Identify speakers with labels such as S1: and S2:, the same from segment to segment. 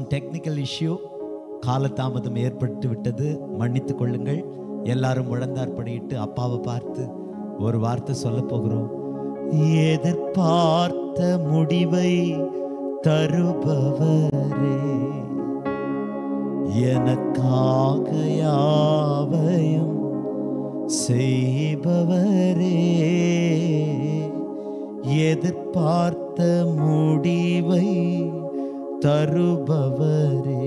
S1: Technical issue காலதாமதம் ஏற்பட்டு விட்டது மன்னித்துக் கொள்ளுங்கள் எல்லாரும் முழந்தார்படியிட்டு அப்பாவை பார்த்து ஒரு வார்த்தை சொல்ல போகிறோம் எதிர்பார்த்த முடிவை தருபவரே எனக்காக யாவையும் செய்பவரே எதிர்பார்த்த முடிவை தருபவரே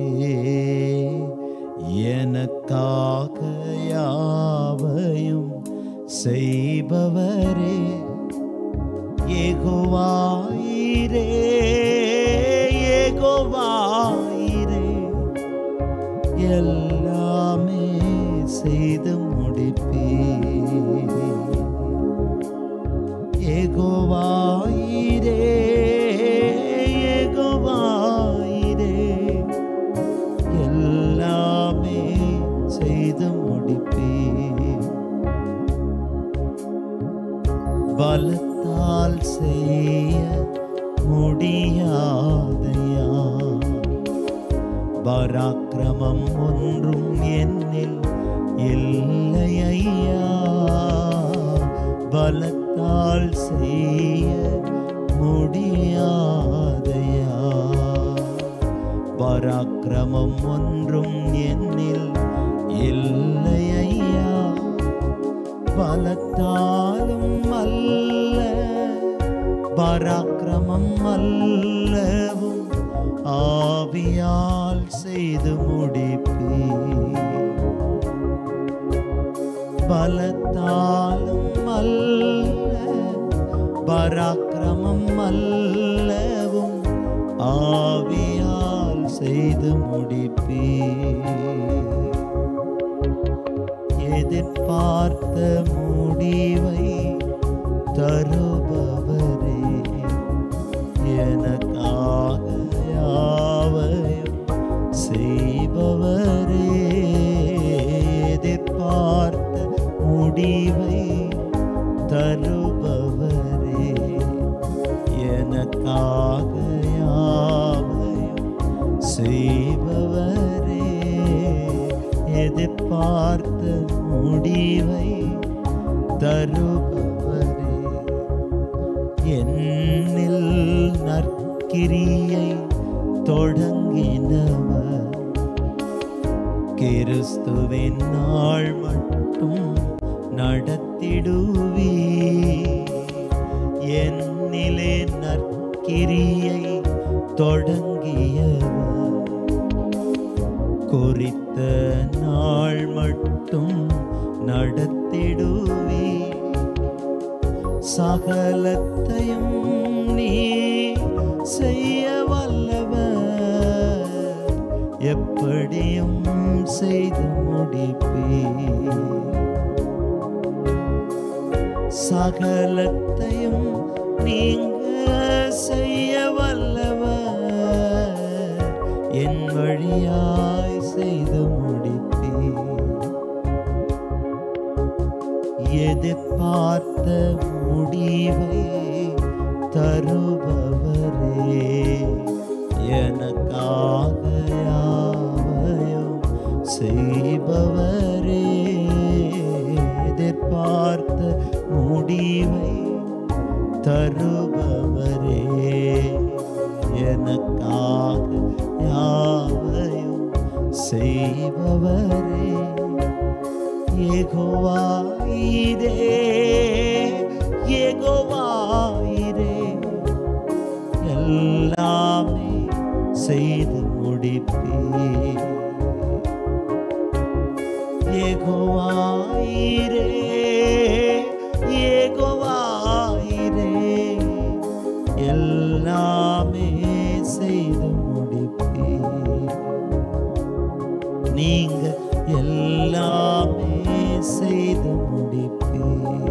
S1: எனக்காக யாவையும் செய்பவரே ஏகோவாயிரே ஏகோவாயிரே எல்லாமே செய்து முடிப்பே ஏகோவாயிரே ஏகோவாயிரே எல்லாமே செய்து முடிப்பே பலத்தால் செய்ய முடியாதையா பராக்கிரமம் ஒன்றும் என்னில் இல்லை ஐயா பலத்தால் செய்ய முடியாதையா பராக்கிரமம் ஒன்றும் என்னில் இல்லை ஐயா பலத்தாலும் அல்ல பராக்கிரமம் அல்லவும் ஆவியால் செய்து முடிப்பே பலத்தாலும் அல்ல பராக்கிரமம் அல்லவும் ஆவியால் செய்து முடிப்பே எதிர்பார்த்த முடிவை தருபவரே எனக்காக யாவையும் செய்பவரே எதிர்பார்த்த முடிவை தருபவரே எனக்காக யாவையும் செய்பவரே எதிர்பார்த்த முடிவை தருபவரே என்னில் நற்கிரியை தொடங்கினவர் கிறிஸ்துவின் நாள் மட்டும் நடத்திடுவே என்னிலே நற்கிரியை தொடங்கியவர் குறித்த நாள் மட்டும் நடத்திடுவே சகலத்தையும் நீ செய்ய வல்லவர் எப்படியும் செய்து முடிப்பே சகலத்தையும் நீங்க செய்ய வல்லவர் என் வழியாய் செய்து முடிப்பே எதிர்பார்த்த முடிவை தருபவரே எனக்காக யாவையும் செய்பவரே எதிர்பார்த்த முடிவை தருபவரே எனக்காக யாவையும் செய்பவரே ஏகோவாயிரே ஏகோவாயிரே எல்லாமே செய்து முடிப்பே ஏகோவாயிரே ஏகோவாயிரே எல்லாமே செய்து முடிப்பே நீங்க எல்லாமே செய்து முடிப்பே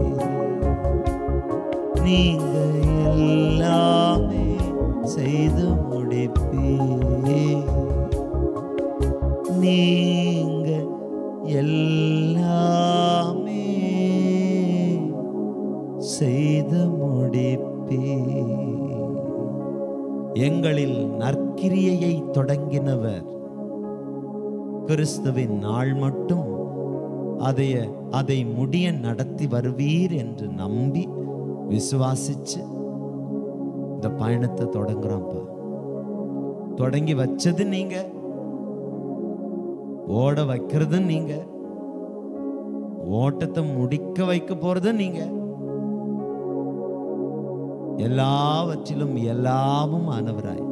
S1: நீங்க எல்லாமே செய்து முடிப்பே நீங்க எல்லாமே செய்து முடிப்பே எங்களில் நற்கிரியையை தொடங்கினவர் கிறிஸ்துவின் நாள் மட்டும் அதை அதை முடிய நடத்தி வருவீர் என்று நம்பி விசுவாசிச்சு இந்த பயணத்தை தொடங்குறோம்ப்பா தொடங்கி வச்சது நீங்க ஓட வைக்கிறது நீங்க ஓட்டத்தை முடிக்க வைக்க போறது நீங்க எல்லாவற்றிலும் எல்லாமும் ஆனவராய்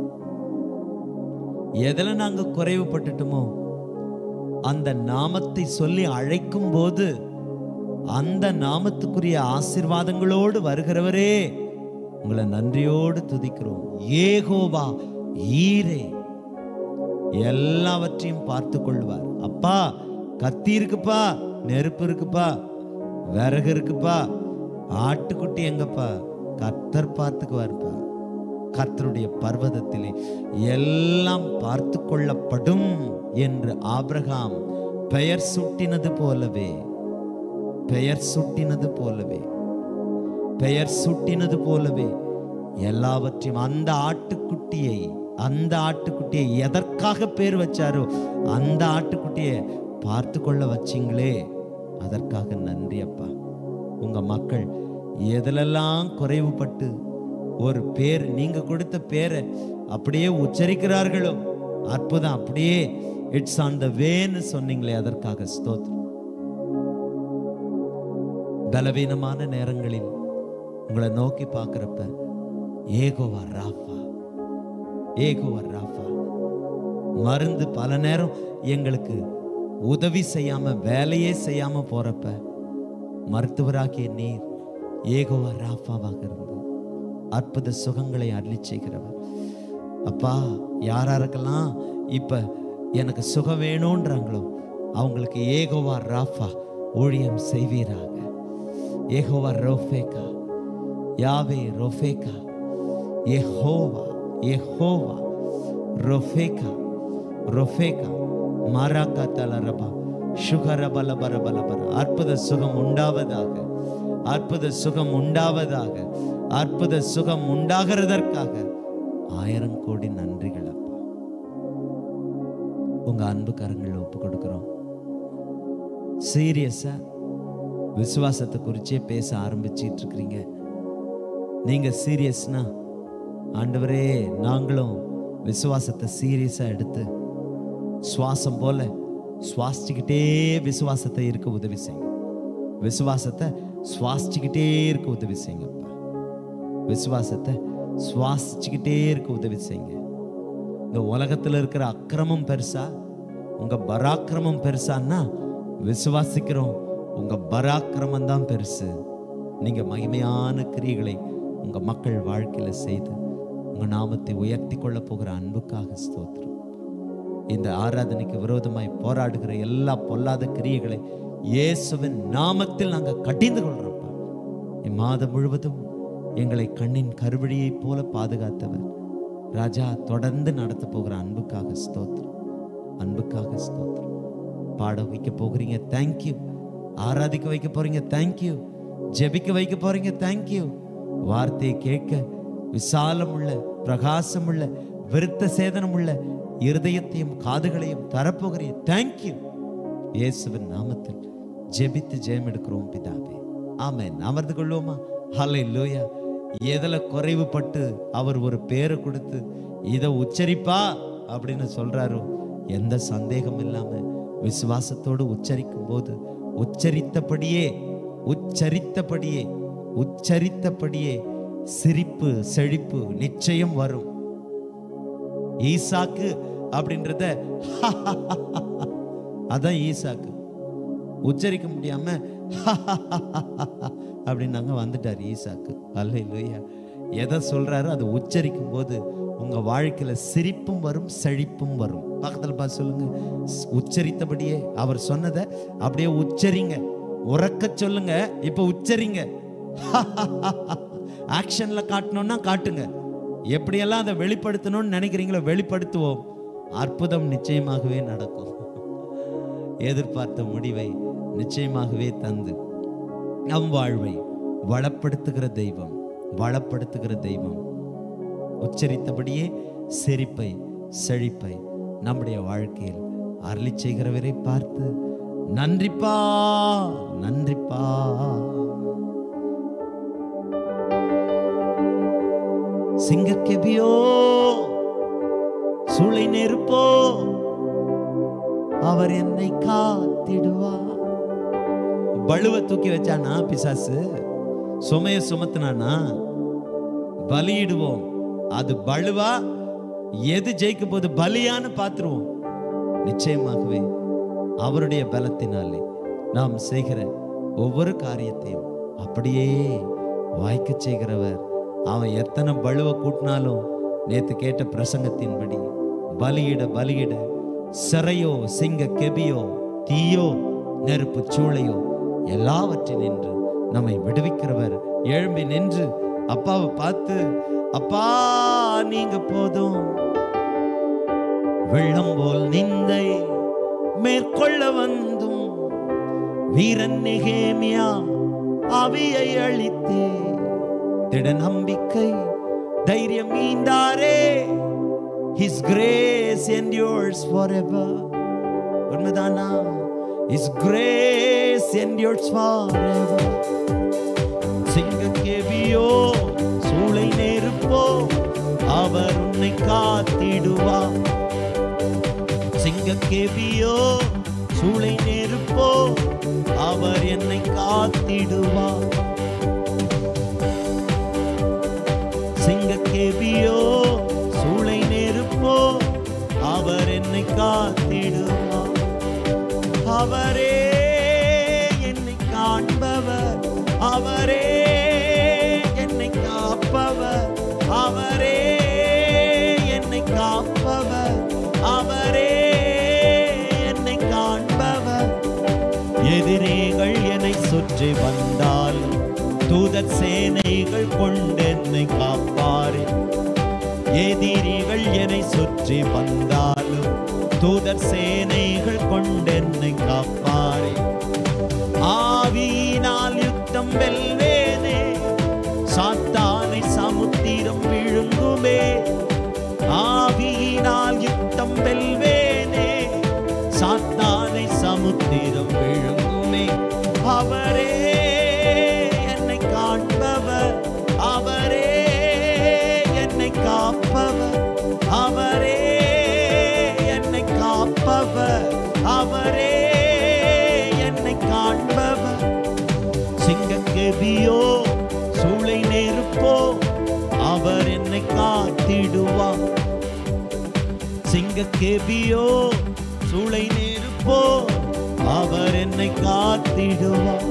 S1: எதுல நாங்க குறைவுபட்டுட்டோமோ அந்த நாமத்தை சொல்லி அழைக்கும் போது அந்த நாமத்துக்குரிய ஆசீர்வாதங்களோடு வருகிறவரே உங்களை நன்றியோடு துதிக்கிறோம் ஏகோவா ஈரே எல்லாவற்றையும் பார்த்து கொள்வார் அப்பா கத்தி இருக்குப்பா நெருப்பு இருக்குப்பா விறகு இருக்குப்பா ஆட்டுக்குட்டி எங்கப்பா கத்தர் பார்த்துக்குவார்ப்பா கர்த்தருடைய பர்வதத்திலே எல்லாம் பார்த்து கொள்ளப்படும் என்று ஆபிரகாம் பெயர் சுட்டினது போலவே பெயர் சுட்டினது போலவே பெயர் சுட்டினது போலவே எல்லாவற்றையும் அந்த ஆட்டுக்குட்டியை அந்த ஆட்டுக்குட்டியை எதற்காக பேர் வச்சாரோ அந்த ஆட்டுக்குட்டியை பார்த்து கொள்ள வச்சிங்களே அதற்காக நன்றி அப்பா உங்க மக்கள் எதிலெல்லாம் குறைவுபட்டு ஒரு பேர் நீங்க கொடுத்த பேரை அப்படியே உச்சரிக்கிறார்களோ அற்புதம் அப்படியே இட்ஸ் ஆன் த வேன்னு சொன்னீங்களே அதற்காக ஸ்தோத்திரம் பலவீனமான நேரங்களில் உங்களை நோக்கி பார்க்கிறப்ப ஏகோவா ராஃபா ஏகோவா ராஃபா மருந்து பல நேரம் எங்களுக்கு உதவி செய்யாம வேலையே செய்யாம போறப்ப மருத்துவராகிய நீர் ஏகோவா ராஃபாவாக இருந்து அற்புத சுகங்களை அருளி செய்கிறவர் அப்பா யாராருக்கெல்லாம் இப்ப எனக்கு சுகம் வேணும்ன்றாங்களோ அவங்களுக்கு ஏகோவா ராஃபா ஊழியம் செய்வீராக ஏகோவா ரோஃபேகா யாவே ரோஃபேகா யெகோவா யெகோவா ரோஃபேகா ரோஃபேகா மாராக்கா தலரபா சுகர பல பர பல பர அற்புத சுகம் உண்டாவதாக அற்புத சுகம் உண்டாவதாக அற்புத சுகம் உண்டாகிறதற்காக ஆயிரம் கோடி நன்றிகள் அப்பா உங்க அன்பு கரங்களில் ஒப்பு கொடுக்கிறோம் சீரியஸா விசுவாசத்தை குறிச்சே பேச ஆரம்பிச்சிட்டு இருக்கிறீங்க நீங்க சீரியஸ்னா ஆண்டவரே நாங்களும் விசுவாசத்தை சீரியஸா எடுத்து சுவாசம் போல சுவாசிச்சுக்கிட்டே விசுவாசத்தை இருக்க உதவி செய்யுங்க விசுவாசத்தை சுவாசிச்சுக்கிட்டே இருக்க உதவி செய்யுங்கப்பா விசுவாசத்தை சுவாசிச்சுக்கிட்டே இருக்க உதவி செய்யுங்க இந்த உலகத்துல இருக்கிற அக்கிரமம் பெருசா உங்க பராக்கிரமம் பெருசான்னா விசுவாசிக்கிறோம் உங்க பராக்கிரமம் தான் பெருசு நீங்க மகிமையான கிரியைகளை உங்க மக்கள் வாழ்க்கையில செய்து உங்க நாமத்தை உயர்த்தி கொள்ள போகிற அன்புக்காக ஸ்தோத்திரம் இந்த ஆராதனைக்கு விரோதமாய் போராடுகிற எல்லா பொல்லாத கிரியைகளை இயேசுவின் நாமத்தில் நாங்க கடிந்து கொள்றோம்ப்பா இம்மாதம் முழுவதும் எங்களை கண்ணின் கருவழியைப் போல பாதுகாத்தவர் ராஜா தொடர்ந்து நடத்த போகிற அன்புக்காக ஸ்தோத்திரம் அன்புக்காக ஸ்தோத்திரம் பாட வைக்க போகிறீங்க தேங்க்யூ ஆராதிக்க வைக்க போறீங்க தேங்க்யூ ஜெபிக்க வைக்க போறீங்க தேங்க்யூ வார்த்தையை கேட்க விசாலம் உள்ள பிரகாசம் உள்ள விருத்த சேதனம் உள்ள இருதயத்தையும் காதுகளையும் தரப்போகிறீங்க தேங்க்யூ இயேசுவின் நாமத்தில் ஜெபித்து ஜெயம் எடுக்கிறோம் பிதாவே ஆமென் அமர்ந்து கொள்வோமா ஹலை லோயா எதுல குறைவுபட்டு அவர் ஒரு பேரை கொடுத்து இதை உச்சரிப்பா அப்படின்னு சொல்றாரோ எந்த சந்தேகம் இல்லாம விசுவாசத்தோடு உச்சரிக்கும் போது உச்சரித்தபடியே உச்சரித்தபடியே உச்சரித்தபடியே சிரிப்பு செழிப்பு நிச்சயம் வரும் ஈசாக்கு அப்படின்றத அதான் ஈசாக்கு உச்சரிக்க முடியாம அப்படின்னாங்க வந்துட்டார் ஈசாக்கு அல்ல இல்லையா எதை சொல்றாரோ அதை உச்சரிக்கும் போது உங்க வாழ்க்கையில சிரிப்பும் வரும் செழிப்பும் வரும் பக்கத்துல பார்த்து சொல்லுங்க ஸ்- உச்சரித்தபடியே அவர் சொன்னதை அப்படியே உச்சரிங்க உறக்க சொல்லுங்க இப்ப உச்சரிங்க ஆக்ஷன்ல காட்டணும்னா காட்டுங்க எப்படியெல்லாம் அதை வெளிப்படுத்தணும்னு நினைக்கிறீங்களோ வெளிப்படுத்துவோம் அற்புதம் நிச்சயமாகவே நடக்கும் எதிர்பார்த்த முடிவை நிச்சயமாகவே தந்து நம் வாழ்வை வளப்படுத்துகிற தெய்வம் வளப்படுத்துகிற தெய்வம் உச்சரித்தபடியே சிரிப்பை செழிப்பை நம்முடைய வாழ்க்கையில் அருளி செய்கிறவரை பார்த்து நன்றிப்பா நன்றிப்பா சிங்கக்கெபியோ சூளை நெருப்போ அவர் என்னை காத்திடுவார் பழுவ தூக்கி வச்சானா பிசாசு சுமைய சுமத்துனானா பலியிடுவோம் அது பழுவா எது ஜெயிக்க போது பலியான்னு பார்த்துருவோம் நிச்சயமாகவே அவருடைய பலத்தினாலே நாம் செய்கிற ஒவ்வொரு காரியத்தையும் அப்படியே வாய்க்க செய்கிறவர் அவன் எத்தனை பழுவ கூட்டினாலும் நேத்து கேட்ட பிரசங்கத்தின்படி பலியிட பலியிட சிறையோ சிங்க கெபியோ தீயோ நெருப்பு சூளையோ எல்லாவற்றில் நின்று நம்மை விடுவிக்கிறவர் எழும்பி நின்று அப்பாவை பார்த்து அப்பா நீங்க போதும் வெள்ளம் போல் நிந்தை மேற்கொள்ள வந்தும் வீரன் நெகேமியா அவியை அளித்தே திட நம்பிக்கை தைரியம் மீண்டாரே His grace endures forever. உண்மைதானா His grace endures forever. சிங்கக்கேவியோ சூளை நெருப்போ அவர் உன்னை காத்திடுவார் சிங்கக்கேவியோ சூளை நெருப்போ அவர் என்னை காத்திடுவார் சிங்கக்கேவியோ சூளை நெருப்போ அவர் என்னை காத்திடுவார் அவரே என்னை காண்பவர் அவரே என்னை காப்பவர் அவரே என்னை காப்பவர் அவரே என்னை காண்பவர் எதிரிகள் என்னை சுற்றி வந்தாலும் தூதர் சேனைகள் கொண்டு என்னை காப்பாரே எதிரிகள் என்னை சுற்றி வந்தாலும் தூதர் சேனைகள் கொண்டு என்னை காப்பாரே ஆவியினால் யுத்தம் வெல்வேனே சாத்தானை சமுத்திரம் விழுங்குமே ஆவியினால் யுத்தம் வெல்வேனே சாத்தானை சமுத்திரம் விழுங்குமே அவரே என்னை காண்பவர் அவரே என்னை காப்பவர் அவரே என்னை காப்பவர் அவரே என்னை காண்பவர் சிங்கக்கெபியோ சூளை நெருப்போ அவர் என்னை காத்திடுவார் சிங்கக்கேபியோ சூளை நெருப்போ அவர் என்னை காத்திடுவார்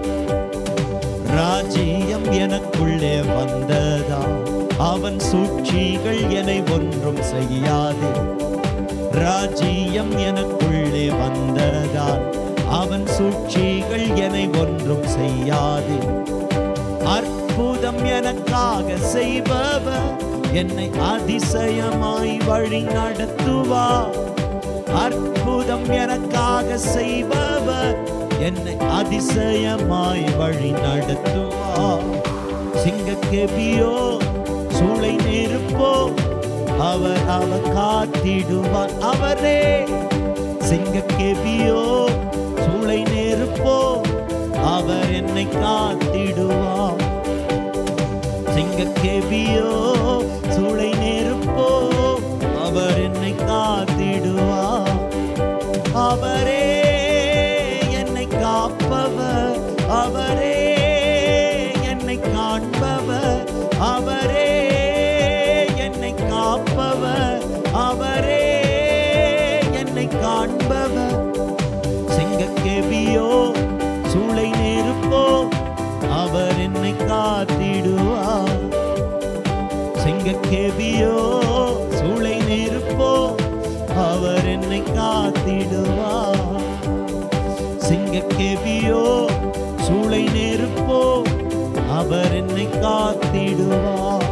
S1: ராஜ்யம் எனக்குள்ளே வந்ததா அவன் சூழ்ச்சிகள் என்னை ஒன்றும் செய்யாது ராஜ்யம் எனக்குள்ளே வந்ததால் அவன் சூழ்ச்சிகள் என்னை ஒன்றும் செய்யாது அற்புதம் எனக்காக செய்பவர் என்னை அதிசயமாய் வழி நடத்துவார் அற்புதம் எனக்காக செய்பவர் என்னை அதிசயமாய் வழி நடத்துவார் சிங்கக்கெபியோ சூளை நெருப்போ அவர் அவர் காத்திடுவார் அவரே சிங்கக்கெபியோ சூளை நெருப்போ அவர் என்னை காத்திடுவார் சிங்கக்கேபியோ சூளை நெருப்போ அவர் என்னை காத்திடுவார் அவரே என்னை காப்பவர் அவரே என்னை காண்பவர் அவரே என்னை காப்பவர் அவரே என்னை காண்பவர் சிங்கக்கேபியோ சூளை நெருப்போ அவர் என்னை காத்திடுவார் சிங்கக்கேபியோ சூளை நெருப்போ அவர் என்னை காத்திடுவார் சிங்கக்கேபியோ சூளை நெருப்போ அவர் என்னை காத்திடுவார்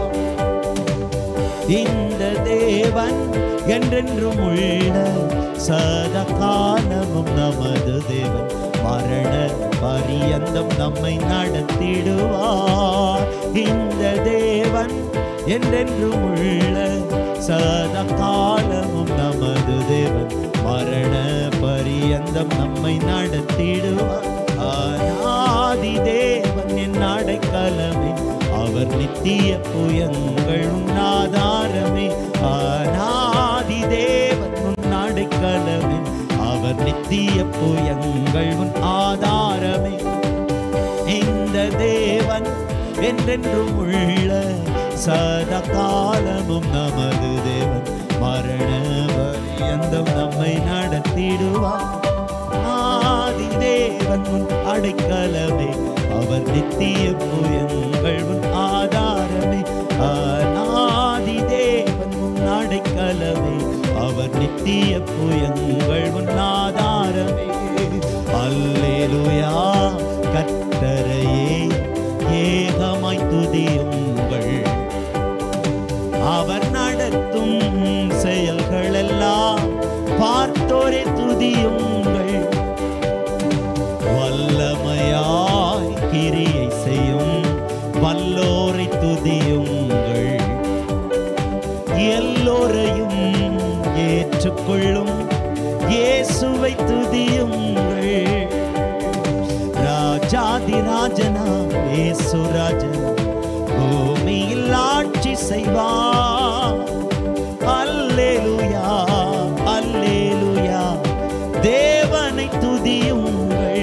S1: இந்த தேவன் என்றென்றும் உள்ள சதா காலமும் நமது தேவன் மரண பரியந்தம் நம்மை நடத்திடுவார் இந்த தேவன் என்றென்றும் உள்ள சதா காலமும் நமது தேவன் மரண பரியந்தம் நம்மை நடத்திடுவார் ஆனாதி தேவன் என் அடைக்கலமே அவர் நித்திய புயங்கள் உன்னாதாரமே ஆனாதி தேவன் உன் அடைக்கலமே அவர் நித்திய புயங்கள் உன் ஆதாரமே இந்த தேவன் என்றென்றும் உள்ள சதா காலமும் நமது தேவன் மரண பரியந்தம் நம்மை நடத்திடுவார் ஆதி தேவன் உன் அடைக்கலமே அவர் நித்திய புயங்கள் உன் ஆதாரமே ஆதி தேவன் உன் அடைக்கலமே அவர் நித்திய புயங்கள் உன் ஆதாரமே அல்லேலூயா கத்தரையே ஏகமாய் துதியுங்கள் அவர் நடத்தும் செயல்கள் எல்லாம் பார்த்தோரே துதியுங்கள் வல்லமையாய் கிரியை செய்யும் வல்லோரை துதியுங்கள் எல்லோரையும் ஏற்றுக்கொள்ளும் இயேசுவை துதியுங்கள் ராஜாதி ராஜனா இயேசுராஜன் பூமியில் ஆட்சி செய்வார் அல்லேலூயா அல்லேலூயா தேவனை துதியுங்கள்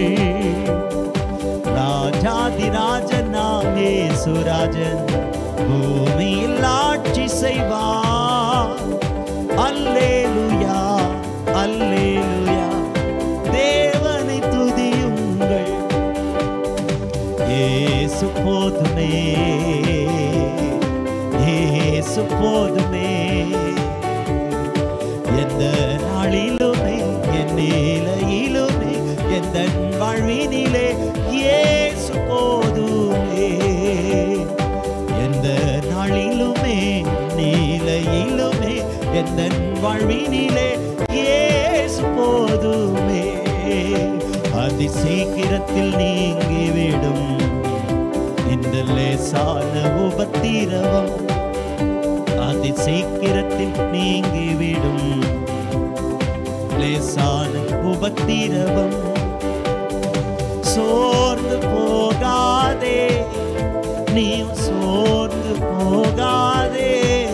S1: ராஜாதி ராஜனாம் இயேசுராஜன் பூமியில் ஆட்சி செய்வார் அல்லேலூயா அல்லேலூயா தேவனை துதியுங்கள் ஏசு போதுமே ஏசு போதுமே எந்த நாளிலுமே என் நிலையிலுமே எந்த வாழ்வினிலே இயேசு போதுமே எந்த நாளிலுமே நிலையிலுமே எந்த வாழ்வினிலே இயேசு போதுமே அதி சீக்கிரத்தில் நீங்கிவிடும் இந்த லேசான உபத்திரவம் அதி சீக்கிரத்தில் நீங்கிவிடும் லேசான உபத்திரவம் சோர்ந்து போகாதே நீ சோர்ந்து போகாதே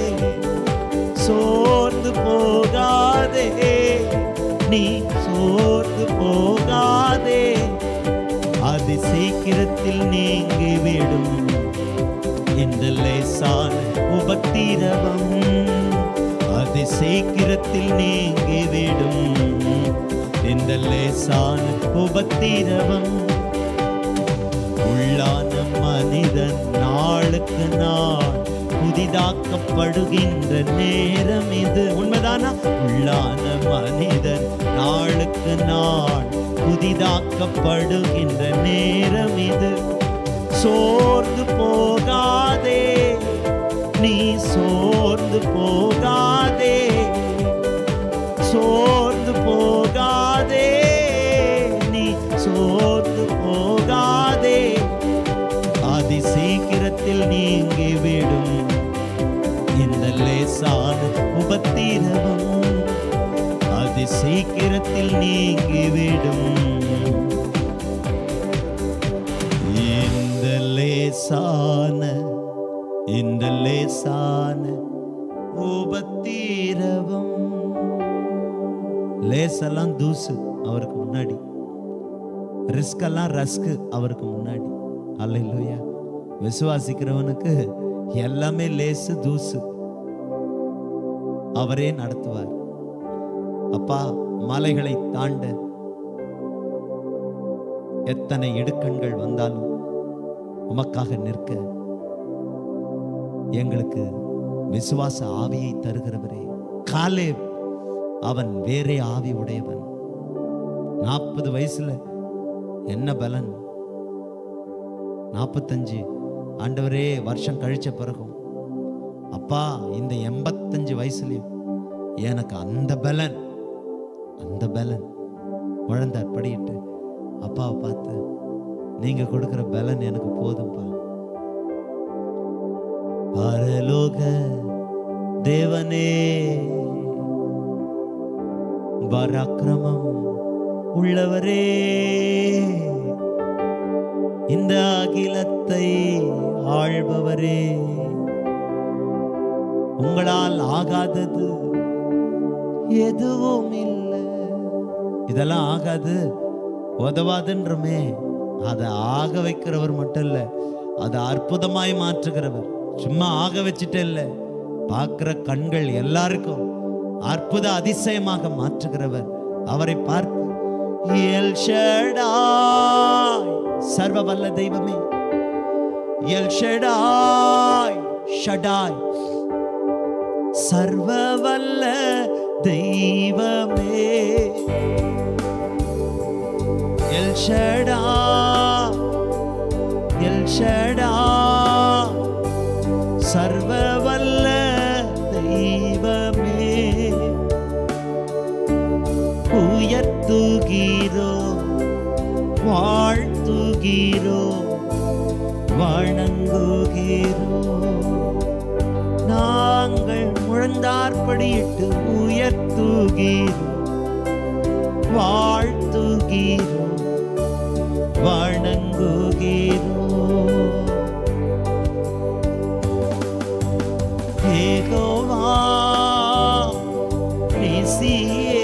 S1: சோர்ந்து போகாதே நீ சோர்ந்து போகாதே அது சீக்கிரத்தில் நீங்கிவிடும் இந்த லேசான உபத்திரவம் அது சீக்கிரத்தில் நீங்கிவிடும் இந்த லேசான உபத்திரவம் உள்ளான மனிதன் நாளுக்கு நாள் புதிதாக்கப்படுகின்ற நேரம் இது உண்மைதானா உள்ளான மனிதன் நாளுக்கு நாள் புதிதாக்கப்படுகின்ற நேரம் இது சோர்ந்து போகாதே நீ சோர்ந்து போகாதே சோர்ந்து போகாதே நீ சோர்ந்து போகாதே அதி சீக்கிரத்தில் நீங்கிவிடும் இந்த லேசான உபத்திரவம் அதி சீக்கிரத்தில் நீங்கிவிடும் இந்த லேசான இந்த லேசான உபத்திரவம் லேசெல்லாம் தூசு அவருக்கு முன்னாடி ரிஸ்க் எல்லாம் ரஸ்க் அவருக்கு முன்னாடி அல்லையா விசுவாசிக்கிறவனுக்கு எல்லாமே லேசு தூசு அவரே நடத்துவார் அப்பா மலைகளை தாண்ட எத்தனை இடுக்கண்கள் வந்தாலும் உமக்காக நிற்க எங்களுக்கு விசுவாச ஆவியை தருகிறவரே காலே அவன் வேறே ஆவி உடையவன் நாற்பது வயசுல என்ன பலன் நாற்பத்தஞ்சு ஆண்டவரே வருஷம் கழிச்ச பிறகும் அப்பா இந்த எண்பத்தஞ்சு வயசுலயும் எனக்கு அந்த பலன் அந்த பலன் குழந்தை படிட்டு அப்பாவை பார்த்து நீங்க கொடுக்கிற பலன் எனக்கு போதும்பா பரலோக தேவனே பராக்கிரமம் உள்ளவரே இந்த அகிலத்தை ஆள்பவரே உங்களால் ஆகாதது எதுவும் இல்லை இதெல்லாம் ஆகாது உதவாதுன்றமே அதை ஆக வைக்கிறவர் மட்டும் இல்ல அதை அற்புதமாய் மாற்றுகிறவர் சும்மா ஆக வச்சுட்டு இல்ல பார்க்கிற கண்கள் எல்லாருக்கும் அற்புத அதிசயமாக மாற்றுகிறவர் அவரை பார்த்து எல் ஷடாய் சர்வ வல்ல தெய்வமே எல் ஷடாய் ஷடாய் சர்வ வல்ல தெய்வமே எல் ஷடா எல் ஷடா சர்வ வல்ல தெய்வமே உயர்த்துகிறோ வாழ்த்துகிறோ வணங்குகிறோ நாங்கள் முழந்தார்படியிட்டு உயர்த்துகிறோம் வாழ்த்துகிறோம் வணங்குகிறோம் ஏகோவா நிசியே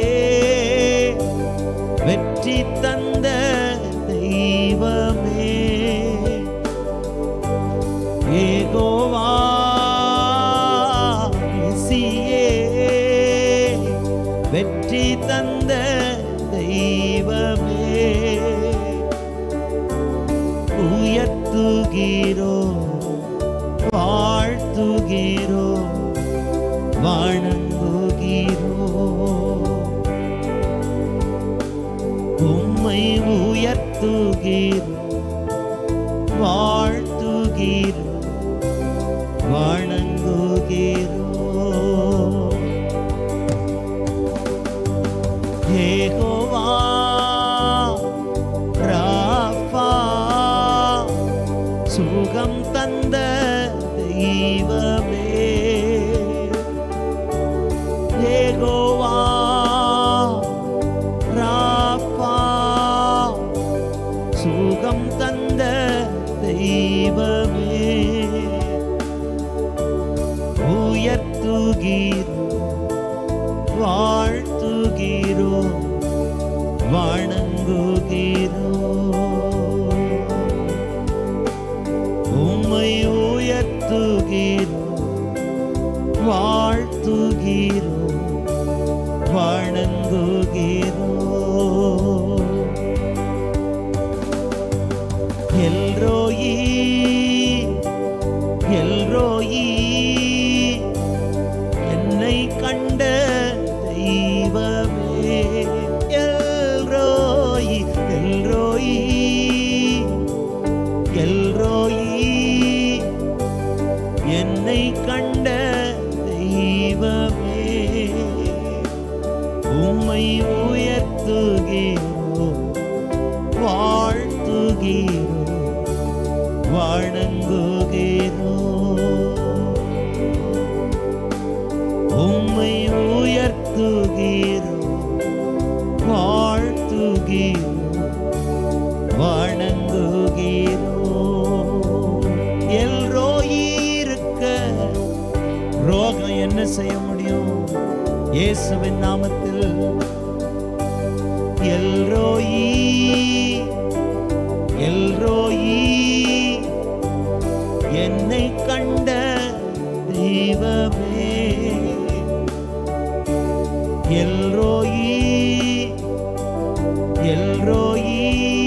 S1: வெற்றி தந்த தெய்வமே ஏகோவா நிசியே வெற்றி தந்த தெய்வமே உயர்த்துகிறோ வாழ்த்துகிறோ வணங்குகிறோ உம்மை உயர்த்துகிறோ வாழ்த்துகிறோ வணங்குகிறோ ஏகோவா ராஃபா சுகம் தந்த தெய்வமே ஏகோவா ராஃபா சுகம் தந்த தெய்வமே உயர்த்துகிறோ வாழ்த்துகிறோ வணங்குகிறோ உம்மை உயர்த்துகிறோ வாழ்த்துகிறோ வணங்குகிறோ எல்ரோயி எல்ரோயி என்னை கண்ட தெய்வமே எல்ரோயி எல்ரோயி எல்ரோயி என்னை கண்ட தெய்வமே உம்மை உயர்த்துகிறோ வாழ்த்துகிறோ வணங்குகிறோ உம்மை உயர்த்துகிறோ வாழ்த்துகிறோ வணங்குகிறோ எல்ரோயி இருக்க ரோகம் என்ன செய்ய முடியும் இயேசுவின் நாமத்தில் எல்ரோயி எல்ரோயி என்னை கண்ட தெய்வமே எல்ரோயி எல்ரோயி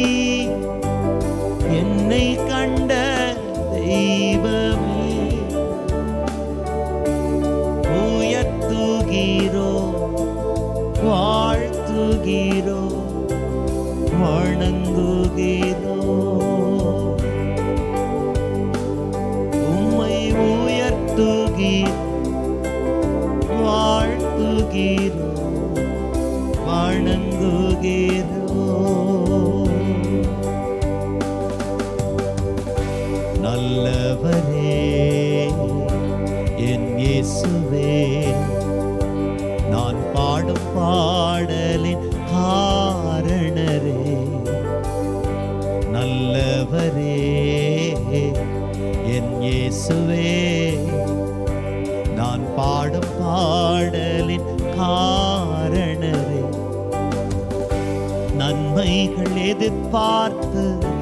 S1: என்னை கண்ட தெய்வமே உயர்த்துகிறோ வாழ்த்துகிறோ வணங்குகிறோ உம்மை உயர்த்துகிறோ வாழ்த்துகிறோ வணங்குகிறோ நல்லவரே என் இயேசுவே நான் பாடும் பாடலின் காரணரே நல்லவரே என் இயேசுவே நான் பாடும் பாடலின் காரணரே நன்மைகள் எதிர்பார்த்து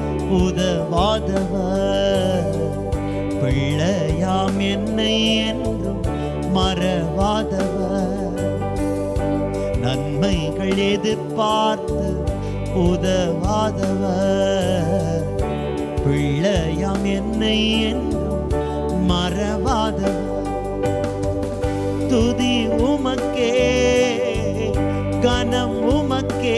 S1: உதவாதவர் பிள்ளையாம் என்னை என்றும் மறவாதவர் நன்மைகள் எதிர்பார்த்து உதவாதவர் பிள்ளையாம் என்னை என்றும் மறவாதவர் துதி உமக்கே கனம் உமக்கே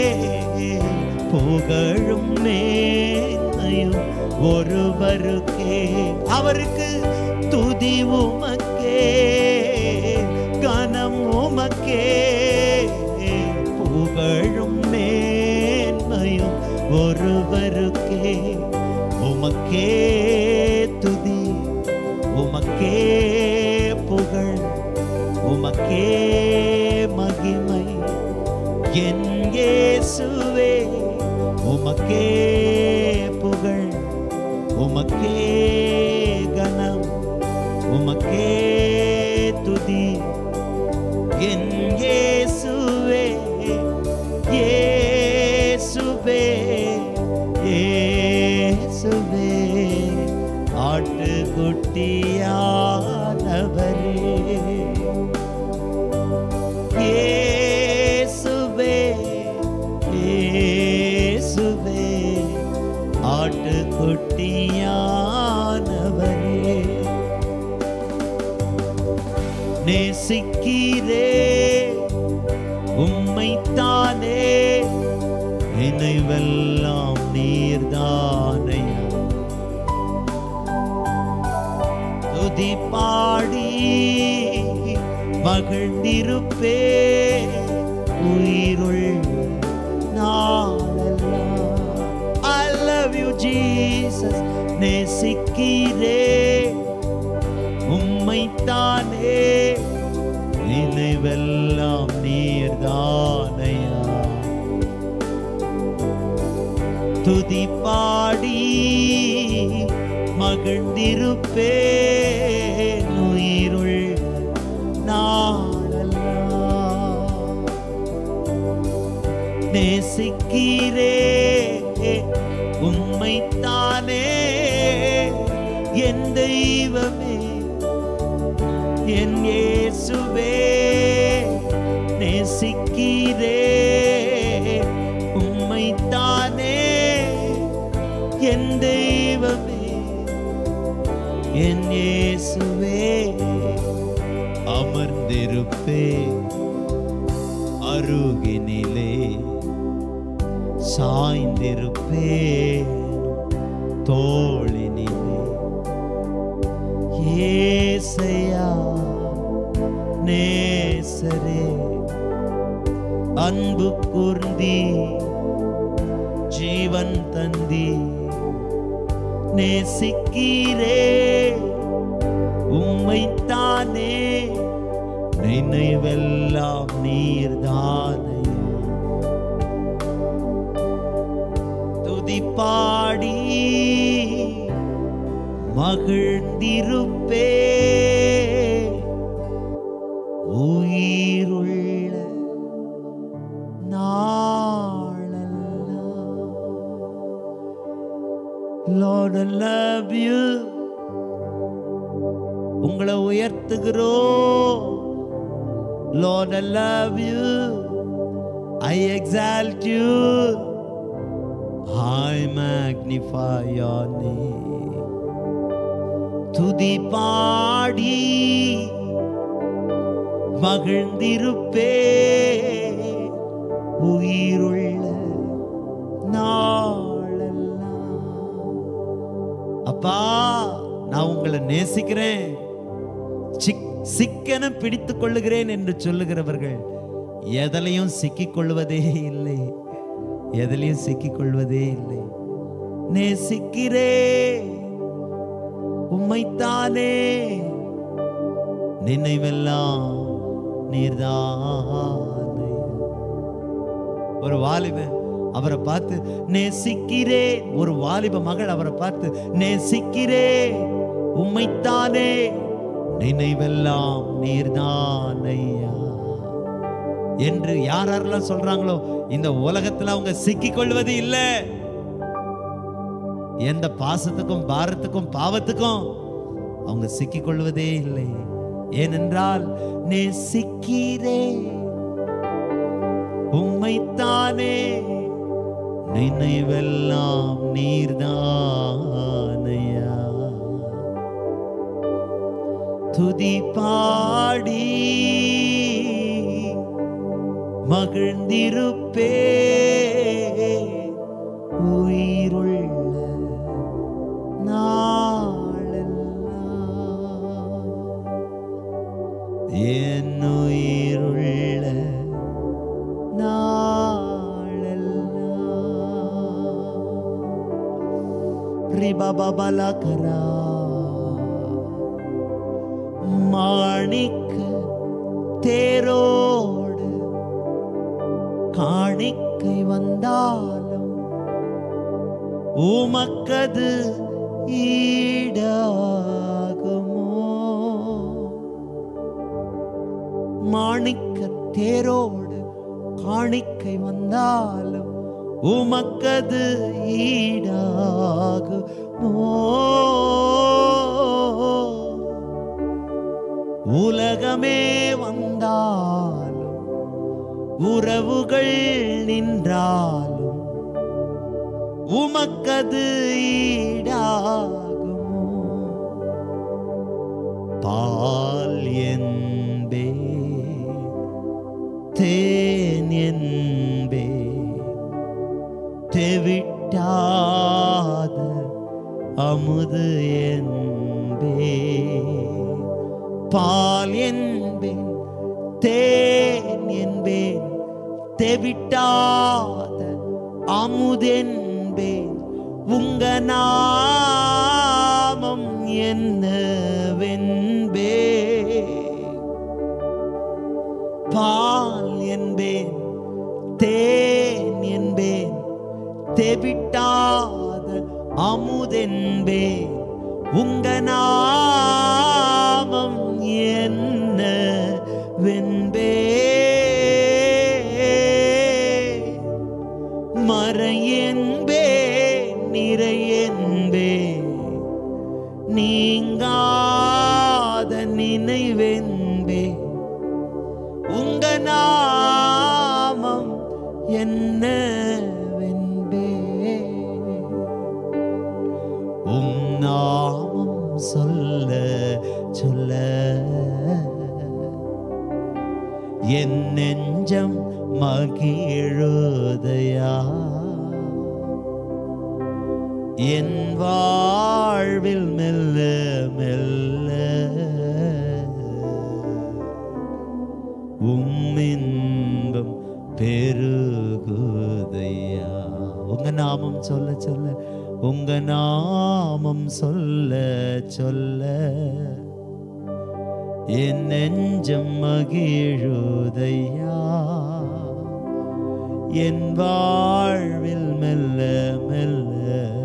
S1: புகழும் மேன்மையும் ஒருவருக்கே அவருக்கு துதி உமக்கே கனம் உமக்கே புகழும் மேன்மையும் ஒருவருக்கே உமக்கே துதி உமக்கே புகழ் உமக்கே மகிமை என் இயேசுவே உமக்கே புகழ் உமக்கே கனம் உமக்கே துதி என் இயேசுவே இயேசுவே இயேசுவே ஆட்டுக்குட்டியானவரே இயேசுவே இயேசுவே ஆட்டுக்குட்டியானவரே நேசிக்கிறே உம்மைத்தானே நினைவெல்லாம் நீர்தானையா துதி பாடி மகிழ்ந்திருப்பே உயிருள் நாளெல்லாம் I love you Jesus நேசிக்கிறே உம்மைத்தானே நினைவெல்லாம் நீர்தானையா துதி பாடி மகிழ்ந்திருப்பே உயிருள் நாளெல்லாம் நேசிக்கிறே உம்மைத்தானே என் தெய்வமே என் இயேசுவே நேசிக்கிறே உம்மைத்தானே என் தெய்வமே என் இயேசுவே அமர்ந்திருப்பே அருகினிலே சாய்ந்திருப்பே தோளினிலே ஏசையா நேசரே அன்பு கூர்ந்தி ஜீவன் தந்தி நேசிக்கிறே உம்மைத்தானே நினைவெல்லாம் நீர்தானே துதி பாடி மகிழ்ந்திருப்பே உயிருள்ள நாளெல்லாம் Lord, I love you. உங்களை உயர்த்துகிறோம் Lord, I love you. I exalt you. I magnify your name. துதி பாடி மகிழ்ந்திருப்பே உயிருள்ள நாளெல்லாம் அப்பா நான் உங்களை நேசிக்கிறேன் சிக்- சிக்கென பிடித்துக் கொள்ளுகிறேன் என்று சொல்லுகிறவர்கள் எதிலையும் சிக்கிக் கொள்வதே இல்லை எதிலையும் சிக்கிக் கொள்வதே இல்லை நேசிக்கிறே உம்மைத்தானே நினைவெல்லாம் நீர்தானே ஒரு வாலிபன் அவரை பார்த்து நேசிக்கிறே ஒரு வாலிப மகள் அவரை பார்த்து நேசிக்கிறே உம்மைத்தானே நினைவெல்லாம் நீர்தானையா என்று யார் யாரெல்லாம் சொல்றாங்களோ இந்த உலகத்துல அவங்க சிக்கிக் கொள்வது இல்லை எந்த பாசத்துக்கும் பாரத்துக்கும் பாவத்துக்கும் அவங்க சிக்கிக் கொள்வதே இல்லை ஏனென்றால் நேசிக்கிறே உம்மைத்தானே நினைவெல்லாம் நீர்தானையா துதி பாடி மகிழ்ந்திருப்பே உயிருள்ள நாளெல்லாம் என் உயிருள்ள நாளெல்லாம் ரிபபலகரா மாணிக்க தேரோடு காணிக்கை வந்தாலும் உமக்கது ஈடாகுமோ மாணிக்க தேரோடு காணிக்கை வந்தாலும் உமக்கது ஈடாகுமோ உலகமே வந்தாலும் உறவுகள் நின்றாலும் உமக்கது ஈடாகுமோ பால் என்பே தேன் என்பே தெவிட்டாத அமுது என்பே பால் என்பேன் தேன் என்பேன் தெவிட்டாத அமுதென்பேன் உங்க நாமம் என்னவென்பே பால் என்பேன் தேன் என்பேன் தெவிட்டாத அமுதென்பேன் உங்க நாமம் என்ன வென்பே மறையென்பே நிறையென்பே நீங்காத நினைவென்பே உங்க நாமம் என்ன வென்பே உம் நாமம் சொல்ல சொல்ல என் நெஞ்சம் மகிழுதையா என் வாழ்வில் மெல்ல மெல்ல உம்மின்பம் பெருகுதையா உங்க நாமம் சொல்ல சொல்ல உங்க நாமம் சொல்ல சொல்ல என் நெஞ்சம் மகிழுதையா என் வாழ்வில் மெல்ல மெல்ல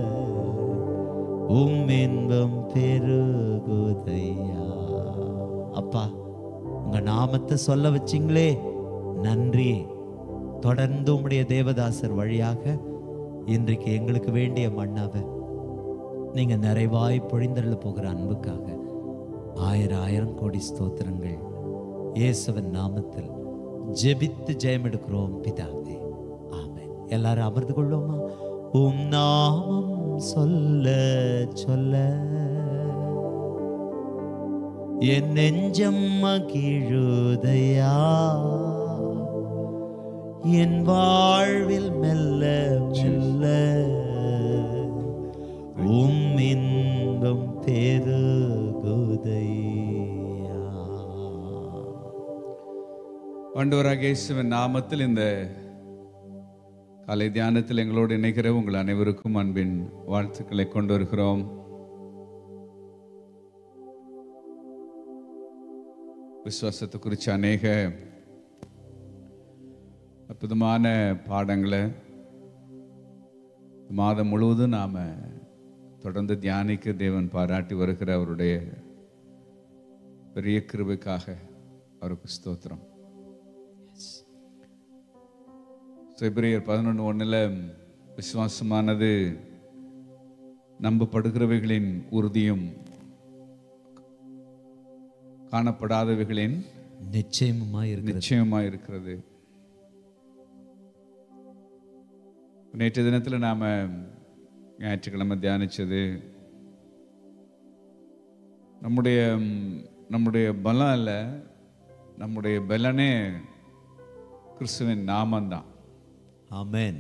S1: உம் இன்பம் பெருகுதையா அப்பா உங்க நாமத்தை சொல்ல வச்சிங்களே நன்றி தொடர்ந்து உம்முடைய தேவதாசர் வழியாக இன்றைக்கு எங்களுக்கு வேண்டிய மண்ணாவை நீங்க நிறைவாய் பொழிந்தள்ள போகிற அன்புக்காக ஆயிரம் ஆயிரம் கோடி ஸ்தோத்திரங்கள் இயேசுவின் நாமத்தில் ஜெபித்து ஜெயம் எடுக்கிறோம் பிதாவே ஆமென் எல்லாரும் அமர்ந்து கொள்வோமா உம் நாமம் சொல்ல சொல்ல என் நெஞ்சம் மகிழுதையா என் வாழ்வில் மெல்ல மெல்ல உம் இன்பம் பெருகுதையா
S2: ஆண்டவராக இயேசுவின் நாமத்தில் இந்த காலை தியானத்தில் எங்களோடு இணைகிற உங்கள் அனைவருக்கும் அன்பின் வாழ்த்துக்களை கொண்டு வருகிறோம் விசுவாசத்தை குறித்து அநேக அற்புதமான பாடங்களை மாதம் முழுவதும் நாம் தொடர்ந்து தியானிக்க தேவன் பாராட்டி வருகிற அவருடைய பெரிய கிருபைக்காக அவருக்கு ஸ்தோத்திரம் பிப்ரவரியர் பதினொன்று ஒன்றில் விசுவாசமானது நம்பப்படுகிறவைகளின் உறுதியும் காணப்படாதவைகளின்
S1: நிச்சயமாய் இருக்கிறது
S2: நிச்சயமாக இருக்கிறது நேற்று தினத்தில் நாம் ஞாயிற்றுக்கிழமை தியானிச்சது நம்முடைய ம், நம்முடைய பலம் இல்லை நம்முடைய பலனே கிறிஸ்துவின் நாமம்தான்
S1: ஆமென்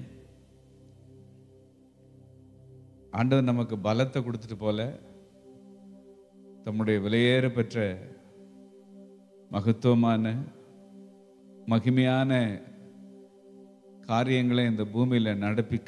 S2: ஆண்டவர் நமக்கு பலத்தை கொடுத்துட்டு போல தம்முடைய விலையேற பெற்ற மகத்துவமான மகிமையான காரியங்களை இந்த பூமியில் நடப்பிக்க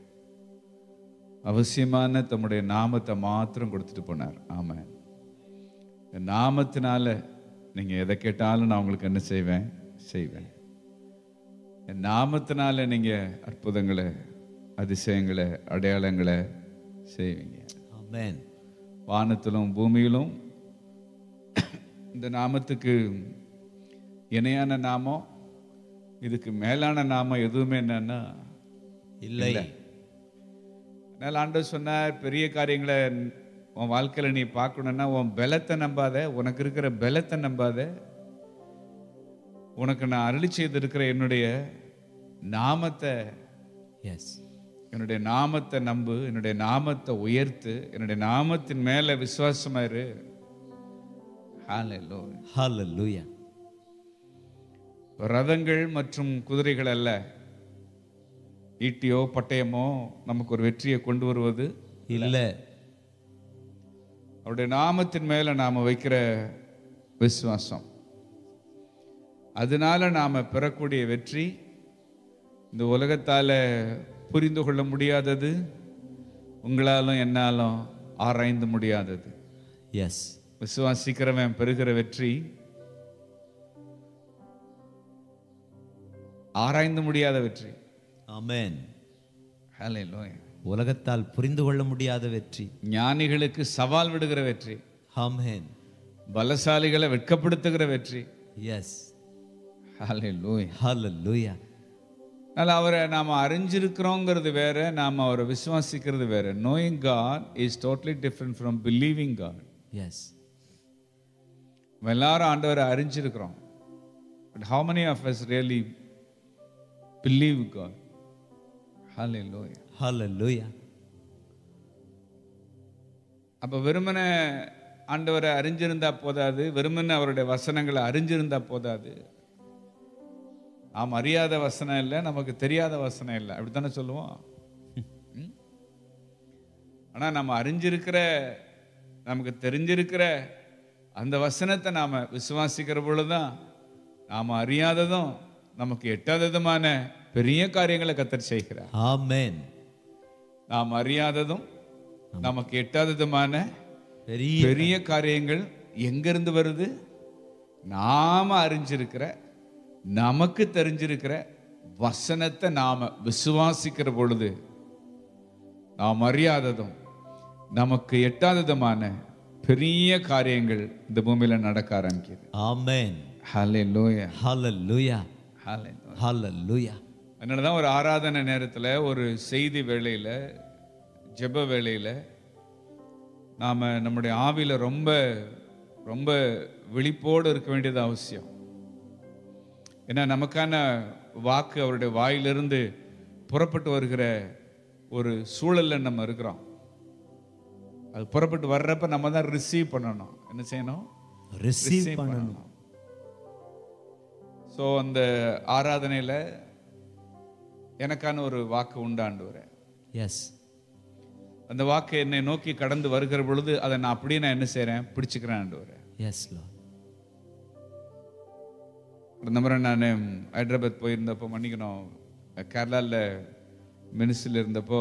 S2: அவசியமான தம்முடைய நாமத்தை மாத்திரம் கொடுத்துட்டு போனார் ஆமாம் இந்த நாமத்தினால நீங்கள் எதை கேட்டாலும் நான் உங்களுக்கு என்ன செய்வேன் செய்வேன் என் நாமத்தினால நீங்கள் அற்புதங்களை அதிசயங்களை அடையாளங்களை செய்வீங்க
S1: ஆமென்
S2: வானத்திலும் பூமியிலும் இந்த நாமத்துக்கு இணையான நாமம் இதுக்கு மேலான நாமம் எதுவுமே என்னன்னா
S1: இல்லை
S2: அதனால் ஆண்டவர் சொன்னார் பெரிய காரியங்களை உன் வாழ்க்கையில் நீ பார்க்கணுன்னா உன் பலத்தை நம்பாத உனக்கு இருக்கிற பலத்தை நம்பாத உனக்கு நான் அருளி செய்திருக்கிற என்னுடைய நாமத்தை
S1: எஸ்
S2: என்னுடைய நாமத்தை நம்பு என்னுடைய நாமத்தை உயர்த்து என்னுடைய நாமத்தின் மேல விசுவாசமா இரு Hallelujah.
S1: ஹalleluya
S2: ரதங்கள் மற்றும் குதிரைகள் அல்ல ஈட்டியோ பட்டயமோ நமக்கு ஒரு வெற்றியை கொண்டு வருவது
S1: இல்ல
S2: அவருடைய நாமத்தின் மேல நாம வைக்கிற விசுவாசம் அதனால நாம பெறக்கூடிய வெற்றி இந்த உலகத்தால புரிந்து கொள்ள முடியாதது உங்களாலும் என்னாலும் ஆராய்ந்து முடியாதது
S1: எஸ்
S2: விசுவாசிக்கிறவன் பெறுகிற வெற்றி ஆராய்ந்து முடியாத வெற்றி
S1: ஆமென்
S2: Hallelujah.
S1: உலகத்தால் புரிந்து கொள்ள முடியாத வெற்றி
S2: ஞானிகளுக்கு சவால் விடுகிற வெற்றி
S1: ஆமென்
S2: பலசாலிகளை வெட்கப்படுத்துகிற வெற்றி
S1: எஸ்
S2: Hallelujah.
S1: ஹalleluya
S2: அதனால் அவரை நாம் அறிஞ்சிருக்கிறோங்கிறது வேற நாம் அவரை விசுவாசிக்கிறது வேற knowing God is totally different from believing God
S1: yes
S2: எல்லாரும் ஆண்டவரை அறிஞ்சிருக்கிறோம் but how many of us really believe God ஹalleluya
S1: ஹalleluya
S2: அப்போ வெறுமனே ஆண்டவரை அறிஞ்சிருந்தா போதாது வெறுமனே அவருடைய வசனங்களை அறிஞ்சிருந்தா போதாது நாம் அறியாத வசனம் இல்லை நமக்கு தெரியாத வசனம் இல்லை அப்படித்தானே சொல்லுவோம் ம்? ஆனா நம்ம அறிஞ்சிருக்கிற நமக்கு தெரிஞ்சிருக்கிற அந்த வசனத்தை நாம விசுவாசிக்கிற பொழுதுதான் நாம அறியாததும் நமக்கு எட்டாததுமான பெரிய காரியங்களை கத்தர் செய்கிறார்
S1: ஆமென்
S2: நாம் அறியாததும் நமக்கு எட்டாததுமான
S1: பெரிய
S2: பெரிய காரியங்கள் எங்கிருந்து வருது நாம அறிஞ்சிருக்கிற நமக்கு தெரிஞ்சிருக்கிற வசனத்தை நாம விசுவாசிக்கிற பொழுது நாம் அறியாததும் நமக்கு எட்டாததுமான பெரிய காரியங்கள் இந்த பூமியில நடக்க ஆரம்பிக்குது
S1: ஆமென்
S2: ஹalleluya
S1: ஹalleluya
S2: ஹalleluya
S1: ஹalleluya
S2: அதனால தான் ஒரு ஆராதனை நேரத்தில் ஒரு செய்தி வேளையில் ஜெப வேளையில் நாம் நம்முடைய ஆவியில் ரொம்ப ரொம்ப விழிப்போடு இருக்க வேண்டியது அவசியம் ஏன்னா நமக்கான வாக்கு அவருடைய வாயிலிருந்து புறப்பட்டு வருகிற ஒரு சூழல்ல நம்ம இருக்கிறோம் அது புறப்பட்டு வர்றப்ப நம்ம தான் ரிசீவ் பண்ணணும் என்ன செய்யணும்
S1: ரிசீவ் பண்ணணும்
S2: ஸோ அந்த ஆராதனையில் எனக்கான ஒரு வாக்கு உண்டாண்டு
S1: எஸ்
S2: அந்த வாக்கு என்னை நோக்கி கடந்து வருகிற பொழுது அதை நான் அப்படியே நான் என்ன செய்கிறேன் பிடிச்சுக்கிறேன் ஆண்டு
S1: எஸ் லார்ட்
S2: இந்த முறை நான் ஹைதராபாத் போயிருந்தப்போ மன்னிக்கணும் கேரளாவில் மினிஸ்ட்ரியில் இருந்தப்போ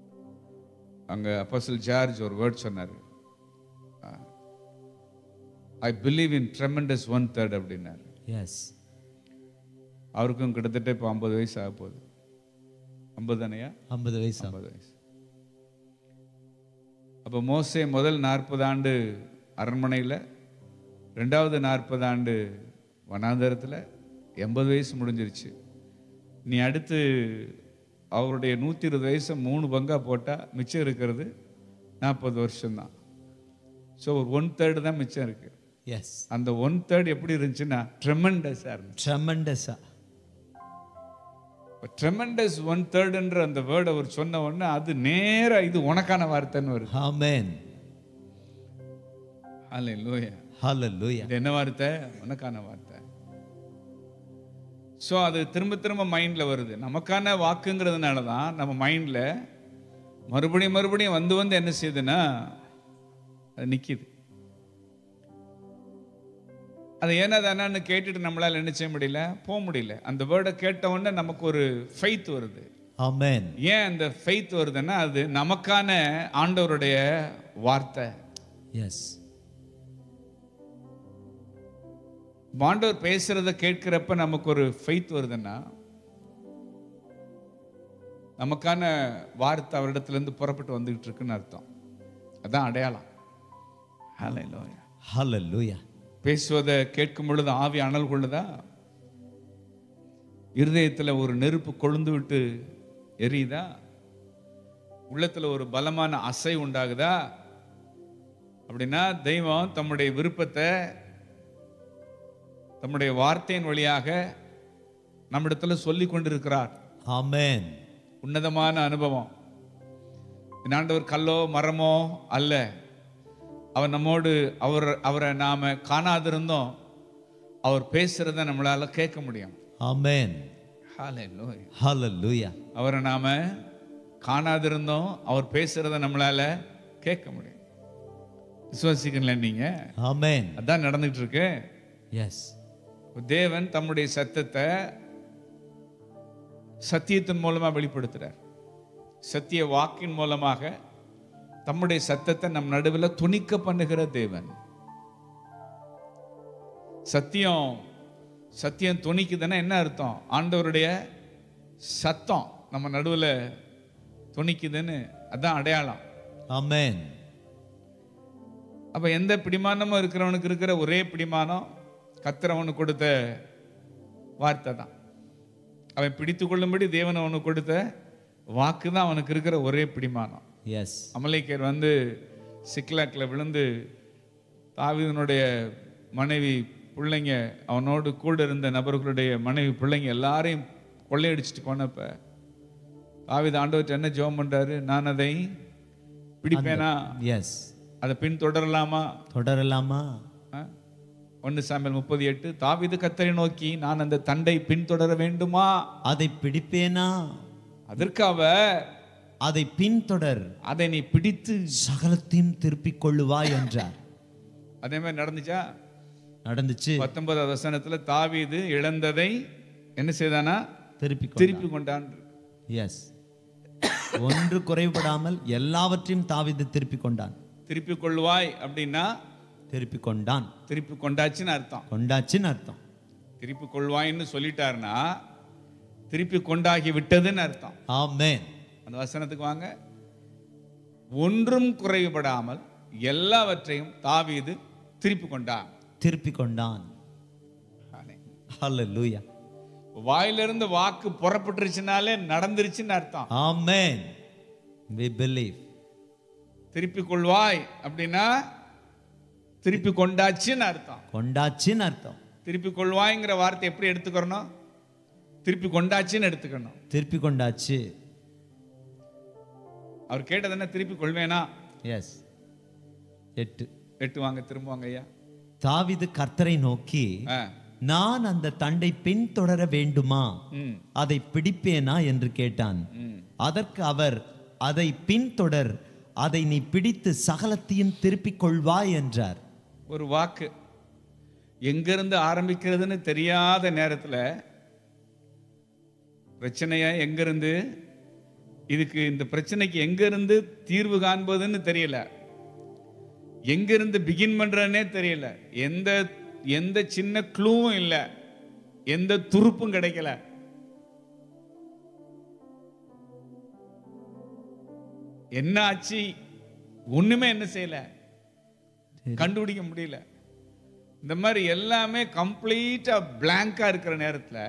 S2: அங்கே அப்போசல் ஜார்ஜ் ஒரு வேர்ட் சொன்னார் I believe in tremendous one third அப்படின்னாரு
S1: எஸ்
S2: அவருக்கும் கிட்டத்தட்ட இப்போ ஐம்பது வயசு ஆக போகுது ஐம்பது தானையா
S1: ஐம்பது வயசு ஆகும்.
S2: ஐம்பது வயசு அப்போ மோசே முதல் நாற்பது ஆண்டு அரண்மனையில் ரெண்டாவது நாற்பது ஆண்டு வனாந்தரத்தில் எண்பது வயசு முடிஞ்சிருச்சு நீ அடுத்து அவருடைய நூற்றி இருபது வயசை மூணு பங்காக போட்டால் மிச்சம் இருக்கிறது நாற்பது வருஷம்தான் ஸோ ஒரு ஒன் தேர்டு தான் மிச்சம் இருக்கு
S1: எஸ்
S2: அந்த ஒன் தேர்ட் எப்படி இருந்துச்சுன்னா ட்ரெமெண்டஸாக இருந்துச்சு
S1: ட்ரெமெண்டஸா
S2: ட்ரெமெண்டஸ் ஒன் தேர்டுன்ற அந்த வேர்டு அவர் சொன்ன உடனே அது நேரா இது உனக்கான வார்த்தைன்னு வருது
S1: ஆமென்
S2: ஹalleluya
S1: ஹalleluya
S2: இது என்ன வார்த்தை உனக்கான வார்த்தை ஸோ அது திரும்ப திரும்ப மைண்ட்ல வருது நமக்கான வாக்குங்கிறதுனால தான் நம்ம மைண்ட்ல மறுபடியும் மறுபடியும் வந்து வந்து என்ன செய்யுதுன்னா அது நிக்குது அது ஏன்னா தானு கேட்டுட்டு நம்மளால என்ன செய்ய முடியல போக முடியல அந்த வேர்டை கேட்ட உடனே நமக்கு ஒரு ஃபெய்த் வருது
S1: ஆமென்
S2: ஏன் அந்த ஃபெய்த் வருதுன்னா அது நமக்கான ஆண்டவருடைய வார்த்தை
S1: எஸ்
S2: ஆண்டவர் பேசுறத கேட்கிறப்ப நமக்கு ஒரு ஃபெய்த் வருதுன்னா நமக்கான வார்த்தை அவரிடத்துலேருந்து புறப்பட்டு வந்துகிட்டு இருக்குன்னு அர்த்தம் அதான் அடையாளம் ஹalleluya.
S1: ஹalleluya
S2: பேசுவதை கேட்கும் பொழுது ஆவி அனல் கொள்ளுதா இருதயத்துல ஒரு நெருப்பு கொழுந்து விட்டு எரியுதா உள்ளத்துல ஒரு பலமான அசை உண்டாகுதா அப்படின்னா தெய்வம் தம்முடைய விருப்பத்தை தம்முடைய வார்த்தையின் வழியாக நம்மிடத்துல சொல்லி கொண்டிருக்கிறார்
S1: ஆமென்
S2: உன்னதமான அனுபவம் என் ஆண்டவர் கல்லோ மரமோ அல்ல அவர் நம்மோடு அவர் அவரை நாம காணாதிருந்தோம் அவர் பேசுறத நம்மளால கேட்க முடியும்
S1: ஆமென்
S2: Hallelujah.
S1: ஹalleluya
S2: அவரை நாம காணாதிருந்தோம் அவர் பேசுறத நம்மளால கேட்க முடியும் விசுவாசிக்கல நீங்க
S1: ஆமென்
S2: அதான் நடந்துட்டு இருக்கு
S1: எஸ்
S2: தேவன் தம்முடைய சத்தத்தை சத்தியத்தின் மூலமா வெளிப்படுத்துறார் சத்திய வாக்கின் மூலமாக தம்முடைய சத்தத்தை நம் நடுவில் துணிக்க பண்ணுகிற தேவன் சத்தியம் சத்தியம் துணிக்குதுன்னா என்ன அர்த்தம் ஆண்டவருடைய சத்தம் நம்ம நடுவில் துணிக்குதுன்னு அதான் அடையாளம்
S1: ஆமென்
S2: அப்ப எந்த பிடிமானமும் இருக்கிறவனுக்கு இருக்கிற ஒரே பிடிமானம் கத்திரவனுக்கு கொடுத்த வார்த்தை தான் அவன் பிடித்து கொள்ளும்படி தேவன் அவனுக்கு கொடுத்த வாக்கு தான் அவனுக்கு இருக்கிற ஒரே பிடிமானம்
S1: எஸ்
S2: அமலைக்கர் வந்து சிக்லாக்கில் விழுந்து தாவீதனுடைய மனைவி பிள்ளைங்க அவனோடு கூட இருந்த நபர்களுடைய மனைவி பிள்ளைங்க எல்லாரையும் கொள்ளையடிச்சிட்டு போனப்ப தாவீது ஆண்டவர்கிட்ட என்ன ஜெபம் பண்றாரு நான் அதை பிடிப்பேனா
S1: எஸ்
S2: அதை பின்தொடரலாமா
S1: தொடரலாமா
S2: ஒன்று சாம்பல் முப்பது எட்டு தாவீது கத்தரை நோக்கி நான் அந்த தண்டை பின்தொடர வேண்டுமா
S1: அதை பிடிப்பேனா
S2: அதற்கு அவர்
S1: அதை பின்தொடர்
S2: அதை நீ பிடித்து
S1: சகலத்தையும் திருப்பிக் கொள்ளுவாய் என்றார்
S2: அதே மாதிரி நடந்துச்சா
S1: நடந்துச்சு
S2: பத்தொன்பதாவது வசனத்துல தாவீது இழந்ததை என்ன செய்தானா
S1: திருப்பி
S2: திருப்பி கொண்டான்
S1: எஸ் ஒன்று குறைபடாமல் எல்லாவற்றையும் தாவிது திருப்பி கொண்டான்
S2: திருப்பி கொள்வாய் அப்படின்னா
S1: திருப்பி கொண்டான்
S2: திருப்பி கொண்டாச்சுன்னு அர்த்தம்
S1: கொண்டாச்சுன்னு அர்த்தம்
S2: திருப்பி கொள்வாய்ன்னு சொல்லிட்டாருன்னா திருப்பி கொண்டாகி விட்டதுன்னு அர்த்தம்
S1: ஆமென்
S2: அந்த வசனத்துக்கு வாங்க ஒன்றும் குறைபடாமல் எல்லாவற்றையும் தாவீது திருப்பி கொண்டான்
S1: திருப்பி கொண்டான் ஹalleluya
S2: வாயிலிருந்து வாக்கு புறப்பட்டுருச்சுனாலே நடந்துருச்சுன்னு அர்த்தம்
S1: ஆமென் we believe
S2: திருப்பி கொள்வாய் அப்படின்னா திருப்பி கொண்டாச்சுன்னு அர்த்தம்
S1: கொண்டாச்சுன்னு அர்த்தம்
S2: திருப்பி கொள்வாய்ங்கிற வார்த்தை எப்படி எடுத்துக்கிறணும் திருப்பி கொண்டாச்சுன்னு எடுத்துக்கணும்
S1: திருப்பி கொண்டாச்சு
S2: அவர் கேட்டது என்ன திருப்பி கொள்வேனா
S1: எஸ் எட்டு
S2: எட்டு வாங்க திரும்புவாங்க ஐயா
S1: தாவிது கர்த்தரை நோக்கி
S2: ஆ.
S1: நான் அந்த தண்டை பின்தொடர வேண்டுமா
S2: ம்
S1: அதை பிடிப்பேனா என்று கேட்டான்
S2: ம்
S1: அதற்கு அவர் அதை பின்தொடர் அதை நீ பிடித்து சகலத்தையும் திருப்பிக் கொள்வாய் என்றார்
S2: ஒரு வாக்கு எங்கிருந்து ஆரம்பிக்கிறதுன்னு தெரியாத நேரத்தில் பிரச்சனையா எங்கிருந்து இதுக்கு இந்த பிரச்சனைக்கு எங்கிருந்து தீர்வு காண்பதுன்னு தெரியல எங்கிருந்து பிகின் பண்றதுனே தெரியல எந்த எந்த சின்ன க்ளூவும் இல்லை எந்த துருப்பும் கிடைக்கல என்ன ஆச்சு ஒண்ணுமே என்ன செய்யல கண்டுபிடிக்க முடியல இந்த மாதிரி எல்லாமே கம்ப்ளீட்டா பிளாங்கா இருக்கிற நேரத்துல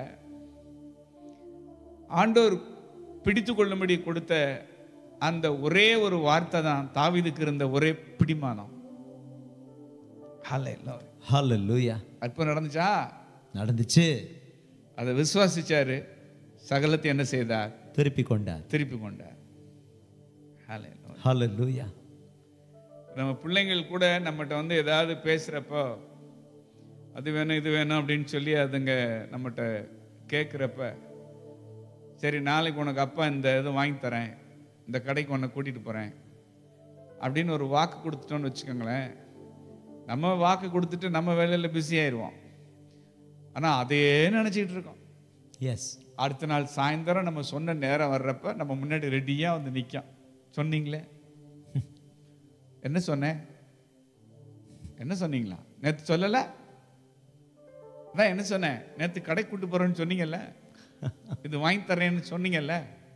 S2: ஆண்டவர் பிடித்து கொள்ளும்படி கொடுத்த அந்த ஒரே ஒரு வார்த்தை தான் தாவீதுக்கு இருந்த ஒரே பிடிமானம் ஹalleluya.
S1: ஹalleluya
S2: அற்புதம் நடந்துச்சா
S1: நடந்துச்சு
S2: அதை விசுவாசிச்சாரு சகலத்தை என்ன செய்தார்
S1: திருப்பி கொண்டார்
S2: திருப்பி கொண்டார் ஹalleluya.
S1: ஹalleluya
S2: நம்ம பிள்ளைங்கள் கூட நம்மகிட்ட வந்து ஏதாவது பேசுகிறப்போ அது வேணும் இது வேணும் அப்படின்னு சொல்லி அதுங்க நம்மகிட்ட கேட்குறப்ப சரி நாளைக்கு உனக்கு அப்பா இந்த இது வாங்கி தரேன் இந்த கடைக்கு உன்னை கூட்டிகிட்டு போகிறேன் அப்படின்னு ஒரு வாக்கு கொடுத்துட்டோன்னு வச்சுக்கோங்களேன் நம்ம வாக்கு கொடுத்துட்டு நம்ம வேலையில் பிஸி ஆயிடுவோம் ஆனால் அதையே நினச்சிக்கிட்டு இருக்கோம்
S1: எஸ்
S2: அடுத்த நாள் சாயந்தரம் நம்ம சொன்ன நேரம் வர்றப்ப நம்ம முன்னாடி ரெடியாக வந்து நிற்கும் சொன்னீங்களே என்ன சொன்னேன் என்ன சொன்னீங்களா நேற்று சொல்லலை அதான் என்ன சொன்னேன் நேற்று கடை கூட்டு போறேன்னு சொன்னீங்கல்ல இது வாங்கி தரேன்னு சொன்னீங்கல்ல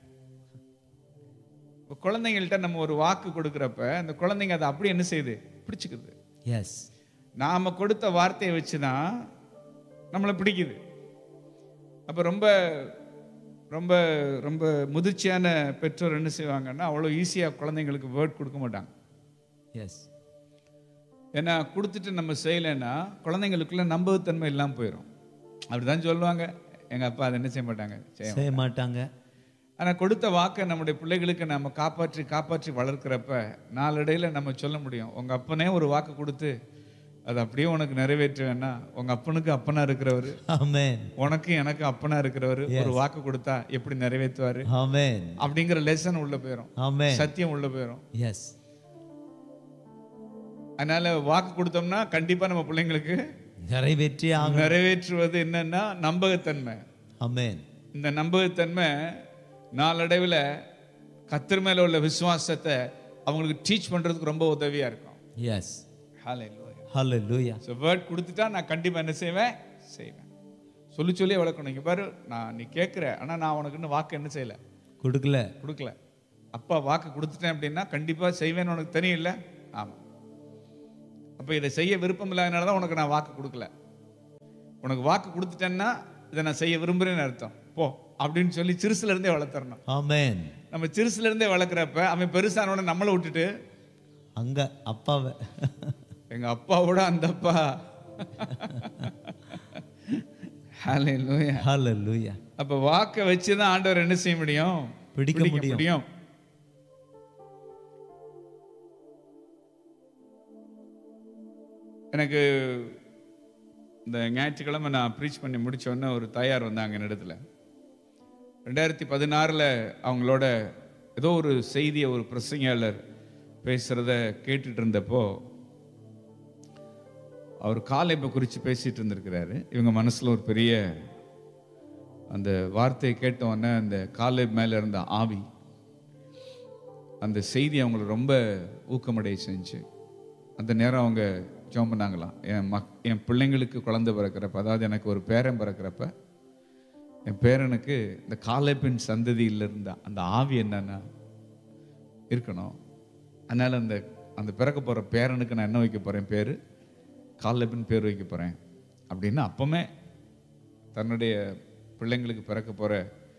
S2: இப்போ குழந்தைங்கள்ட்ட நம்ம ஒரு வாக்கு கொடுக்குறப்ப அந்த குழந்தைங்க அதை அப்படியே என்ன செய்யுது பிடிச்சுக்குது
S1: எஸ்
S2: நாம கொடுத்த வார்த்தையை வச்சு தான் நம்மளை பிடிக்குது அப்போ ரொம்ப ரொம்ப ரொம்ப முதிர்ச்சியான பெற்றோர் என்ன செய்வாங்கன்னா அவ்வளோ ஈஸியாக குழந்தைங்களுக்கு வேர்ட் கொடுக்க மாட்டாங்க
S1: எஸ்
S2: ஏன்னா கொடுத்துட்டு நம்ம செய்யலைன்னா குழந்தைங்களுக்குள்ள நம்பகத்தன்மை இல்லாமல் போயிடும் அப்படிதான் சொல்லுவாங்க எங்கள் அப்பா அதை என்ன செய்ய மாட்டாங்க செய்ய
S1: செய்ய மாட்டாங்க
S2: ஆனால் கொடுத்த வாக்கை நம்முடைய பிள்ளைகளுக்கு நம்ம காப்பாற்றி காப்பாற்றி வளர்க்குறப்ப நாளடைவில் நம்ம சொல்ல முடியும் உங்கள் அப்பனே ஒரு வாக்கு கொடுத்து அது அப்படியே உனக்கு நிறைவேற்றுவேன்னா உங்கள் அப்பனுக்கு அப்பனா இருக்கிறவர்
S1: ஆமென்
S2: உனக்கு எனக்கு அப்பனா இருக்கிறவர் ஒரு வாக்கு கொடுத்தா எப்படி நிறைவேற்றுவாரு
S1: ஆமென்
S2: அப்படிங்கிற லெசன் உள்ள போயிடும்
S1: ஆமென்
S2: சத்தியம் உள்ள போயிடும்
S1: எஸ்
S2: அதனால வாக்கு கொடுத்தோம்னா கண்டிப்பா நம்ம பிள்ளைங்களுக்கு
S1: நிறைவேற்றி ஆகும்
S2: நிறைவேற்றுவது என்னன்னா நம்பகத்தன்மை
S1: ஆமென்
S2: இந்த நம்பகத்தன்மை நாளடைவில் கத்தர் மேல உள்ள விசுவாசத்தை அவங்களுக்கு டீச் பண்றதுக்கு ரொம்ப உதவியா இருக்கும்
S1: yes
S2: hallelujah
S1: hallelujah
S2: so word கொடுத்துட்டா நான் கண்டிப்பா என்ன செய்வேன் செய்வேன் சொல்லி சொல்லி வளர்க்கணும் இங்க பாரு நான் நீ கேட்குற ஆனா நான் உனக்கு இன்னும் வாக்கு என்ன செய்யல
S1: கொடுக்கல
S2: கொடுக்கல அப்பா வாக்கு கொடுத்துட்டேன் அப்படின்னா கண்டிப்பா செய்வேன்னு உனக்கு தெரியும் இல்ல ஆமா அப்ப இதை செய்ய விருப்பம் இல்லாதனால தான் உனக்கு நான் வாக்கு கொடுக்கல உனக்கு வாக்கு கொடுத்துட்டேன்னா இதை நான் செய்ய விரும்புறேன்னு அர்த்தம் போ அப்படின்னு சொல்லி சிறுசுல இருந்தே வளர்த்துறணும்
S1: ஆமென்
S2: நம்ம சிறுசுல இருந்தே வளர்க்குறப்ப அவன் பெருசானவன நம்மளை விட்டுட்டு
S1: அங்க அப்பாவை
S2: எங்க அப்பாவோட அந்த அப்பா ஹalleluya
S1: ஹalleluya
S2: அப்ப வாக்கை வச்சு தான் ஆண்டவர் என்ன செய்ய முடியும்
S1: பிடிக்க முடியும்.
S2: முடியும் எனக்கு இந்த ஞாயிற்றுக்கிழமை நான் ப்ரீச் பண்ணி முடிச்ச உடனே ஒரு தாயார் வந்தாங்க என்னிடத்துல ரெண்டாயிரத்தி பதினாறில் அவங்களோட ஏதோ ஒரு செய்தியை ஒரு பிரசங்கியாளர் பேசுகிறத கேட்டுட்டு இருந்தப்போ அவர் காலைப்பை குறித்து பேசிட்டு இருந்திருக்கிறாரு இவங்க மனசில் ஒரு பெரிய அந்த வார்த்தையை கேட்ட உடனே அந்த காலை மேலே இருந்த ஆவி அந்த செய்தி அவங்களை ரொம்ப ஊக்கமடைய செஞ்சு அந்த நேரம் அவங்க ஜெபம் பண்ணாங்களாம் என் மக் என் பிள்ளைங்களுக்கு குழந்தை பிறக்கிறப்ப அதாவது எனக்கு ஒரு பேரன் பிறக்கிறப்ப என் பேரனுக்கு இந்த காலைப்பின் சந்ததியில் இருந்த அந்த ஆவி என்னன்னா இருக்கணும் அதனால் அந்த அந்த பிறக்க போகிற பேரனுக்கு நான் என்ன வைக்க போகிறேன் பேர் காலைப்பின் பேர் வைக்க போகிறேன் அப்படின்னு அப்பமே தன்னுடைய பிள்ளைங்களுக்கு பிறக்க போகிற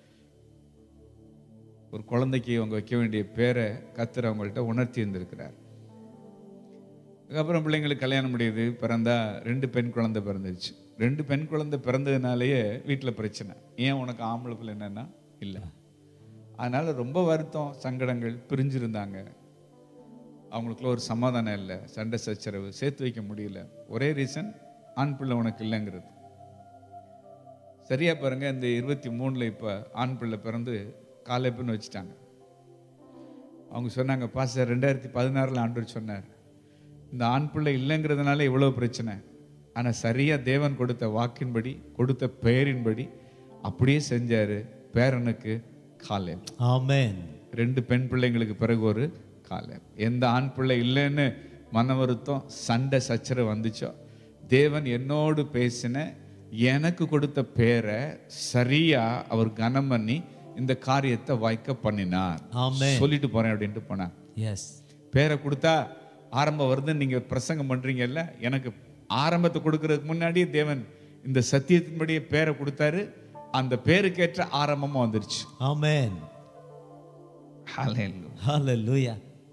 S2: ஒரு குழந்தைக்கு அவங்க வைக்க வேண்டிய பேரை கத்தர் அவங்கள்ட்ட உணர்த்தி இருந்திருக்கிறார் அதுக்கப்புறம் பிள்ளைங்களுக்கு கல்யாணம் முடியுது பிறந்தா ரெண்டு பெண் குழந்தை பிறந்துருச்சு ரெண்டு பெண் குழந்தை பிறந்ததுனாலேயே வீட்டில் பிரச்சனை ஏன் உனக்கு ஆம்பளை பிள்ளை என்னன்னா இல்லை அதனால ரொம்ப வருத்தம் சங்கடங்கள் பிரிஞ்சிருந்தாங்க அவங்களுக்குள்ள ஒரு சமாதானம் இல்லை சண்டை சச்சரவு சேர்த்து வைக்க முடியல ஒரே ரீசன் ஆண் பிள்ளை உனக்கு இல்லைங்கிறது சரியா பாருங்க இந்த இருபத்தி மூணுல இப்போ ஆண் பிள்ளை பிறந்து காலைப்புன்னு வச்சுட்டாங்க அவங்க சொன்னாங்க பாஸ்டர் ரெண்டாயிரத்தி பதினாறில் ஆண்டவர் சொன்னார் இந்த ஆண் பிள்ளை இல்லைங்கிறதுனால இவ்வளோ பிரச்சனை ஆனால் சரியாக தேவன் கொடுத்த வாக்கின்படி கொடுத்த பெயரின்படி அப்படியே செஞ்சாரு பேரனுக்கு காலை
S1: ஆமென்
S2: ரெண்டு பெண் பிள்ளைங்களுக்கு பிறகு ஒரு காலை எந்த ஆண் பிள்ளை இல்லைன்னு மன வருத்தம் சண்டை சச்சரவு வந்துச்சோ தேவன் என்னோடு பேசின எனக்கு கொடுத்த பேரை சரியா அவர் கனம் பண்ணி இந்த காரியத்தை வாய்க்க பண்ணினார்
S1: ஆமென்
S2: சொல்லிட்டு போறேன் அப்படின்ட்டு போனார்
S1: எஸ்
S2: பேரை கொடுத்தா ஆரம்பம் வருதுன்னு நீங்க பிரசங்கம் பண்றீங்கல்ல எனக்கு ஆரம்பத்தை கொடுக்கறதுக்கு முன்னாடியே தேவன் இந்த சத்தியத்தின்படியே பேரை கொடுத்தாரு அந்த பேருக்கேற்ற ஆரம்பமும் வந்துருச்சு
S1: ஆமென்
S2: Hallelujah.
S1: ஹalleluya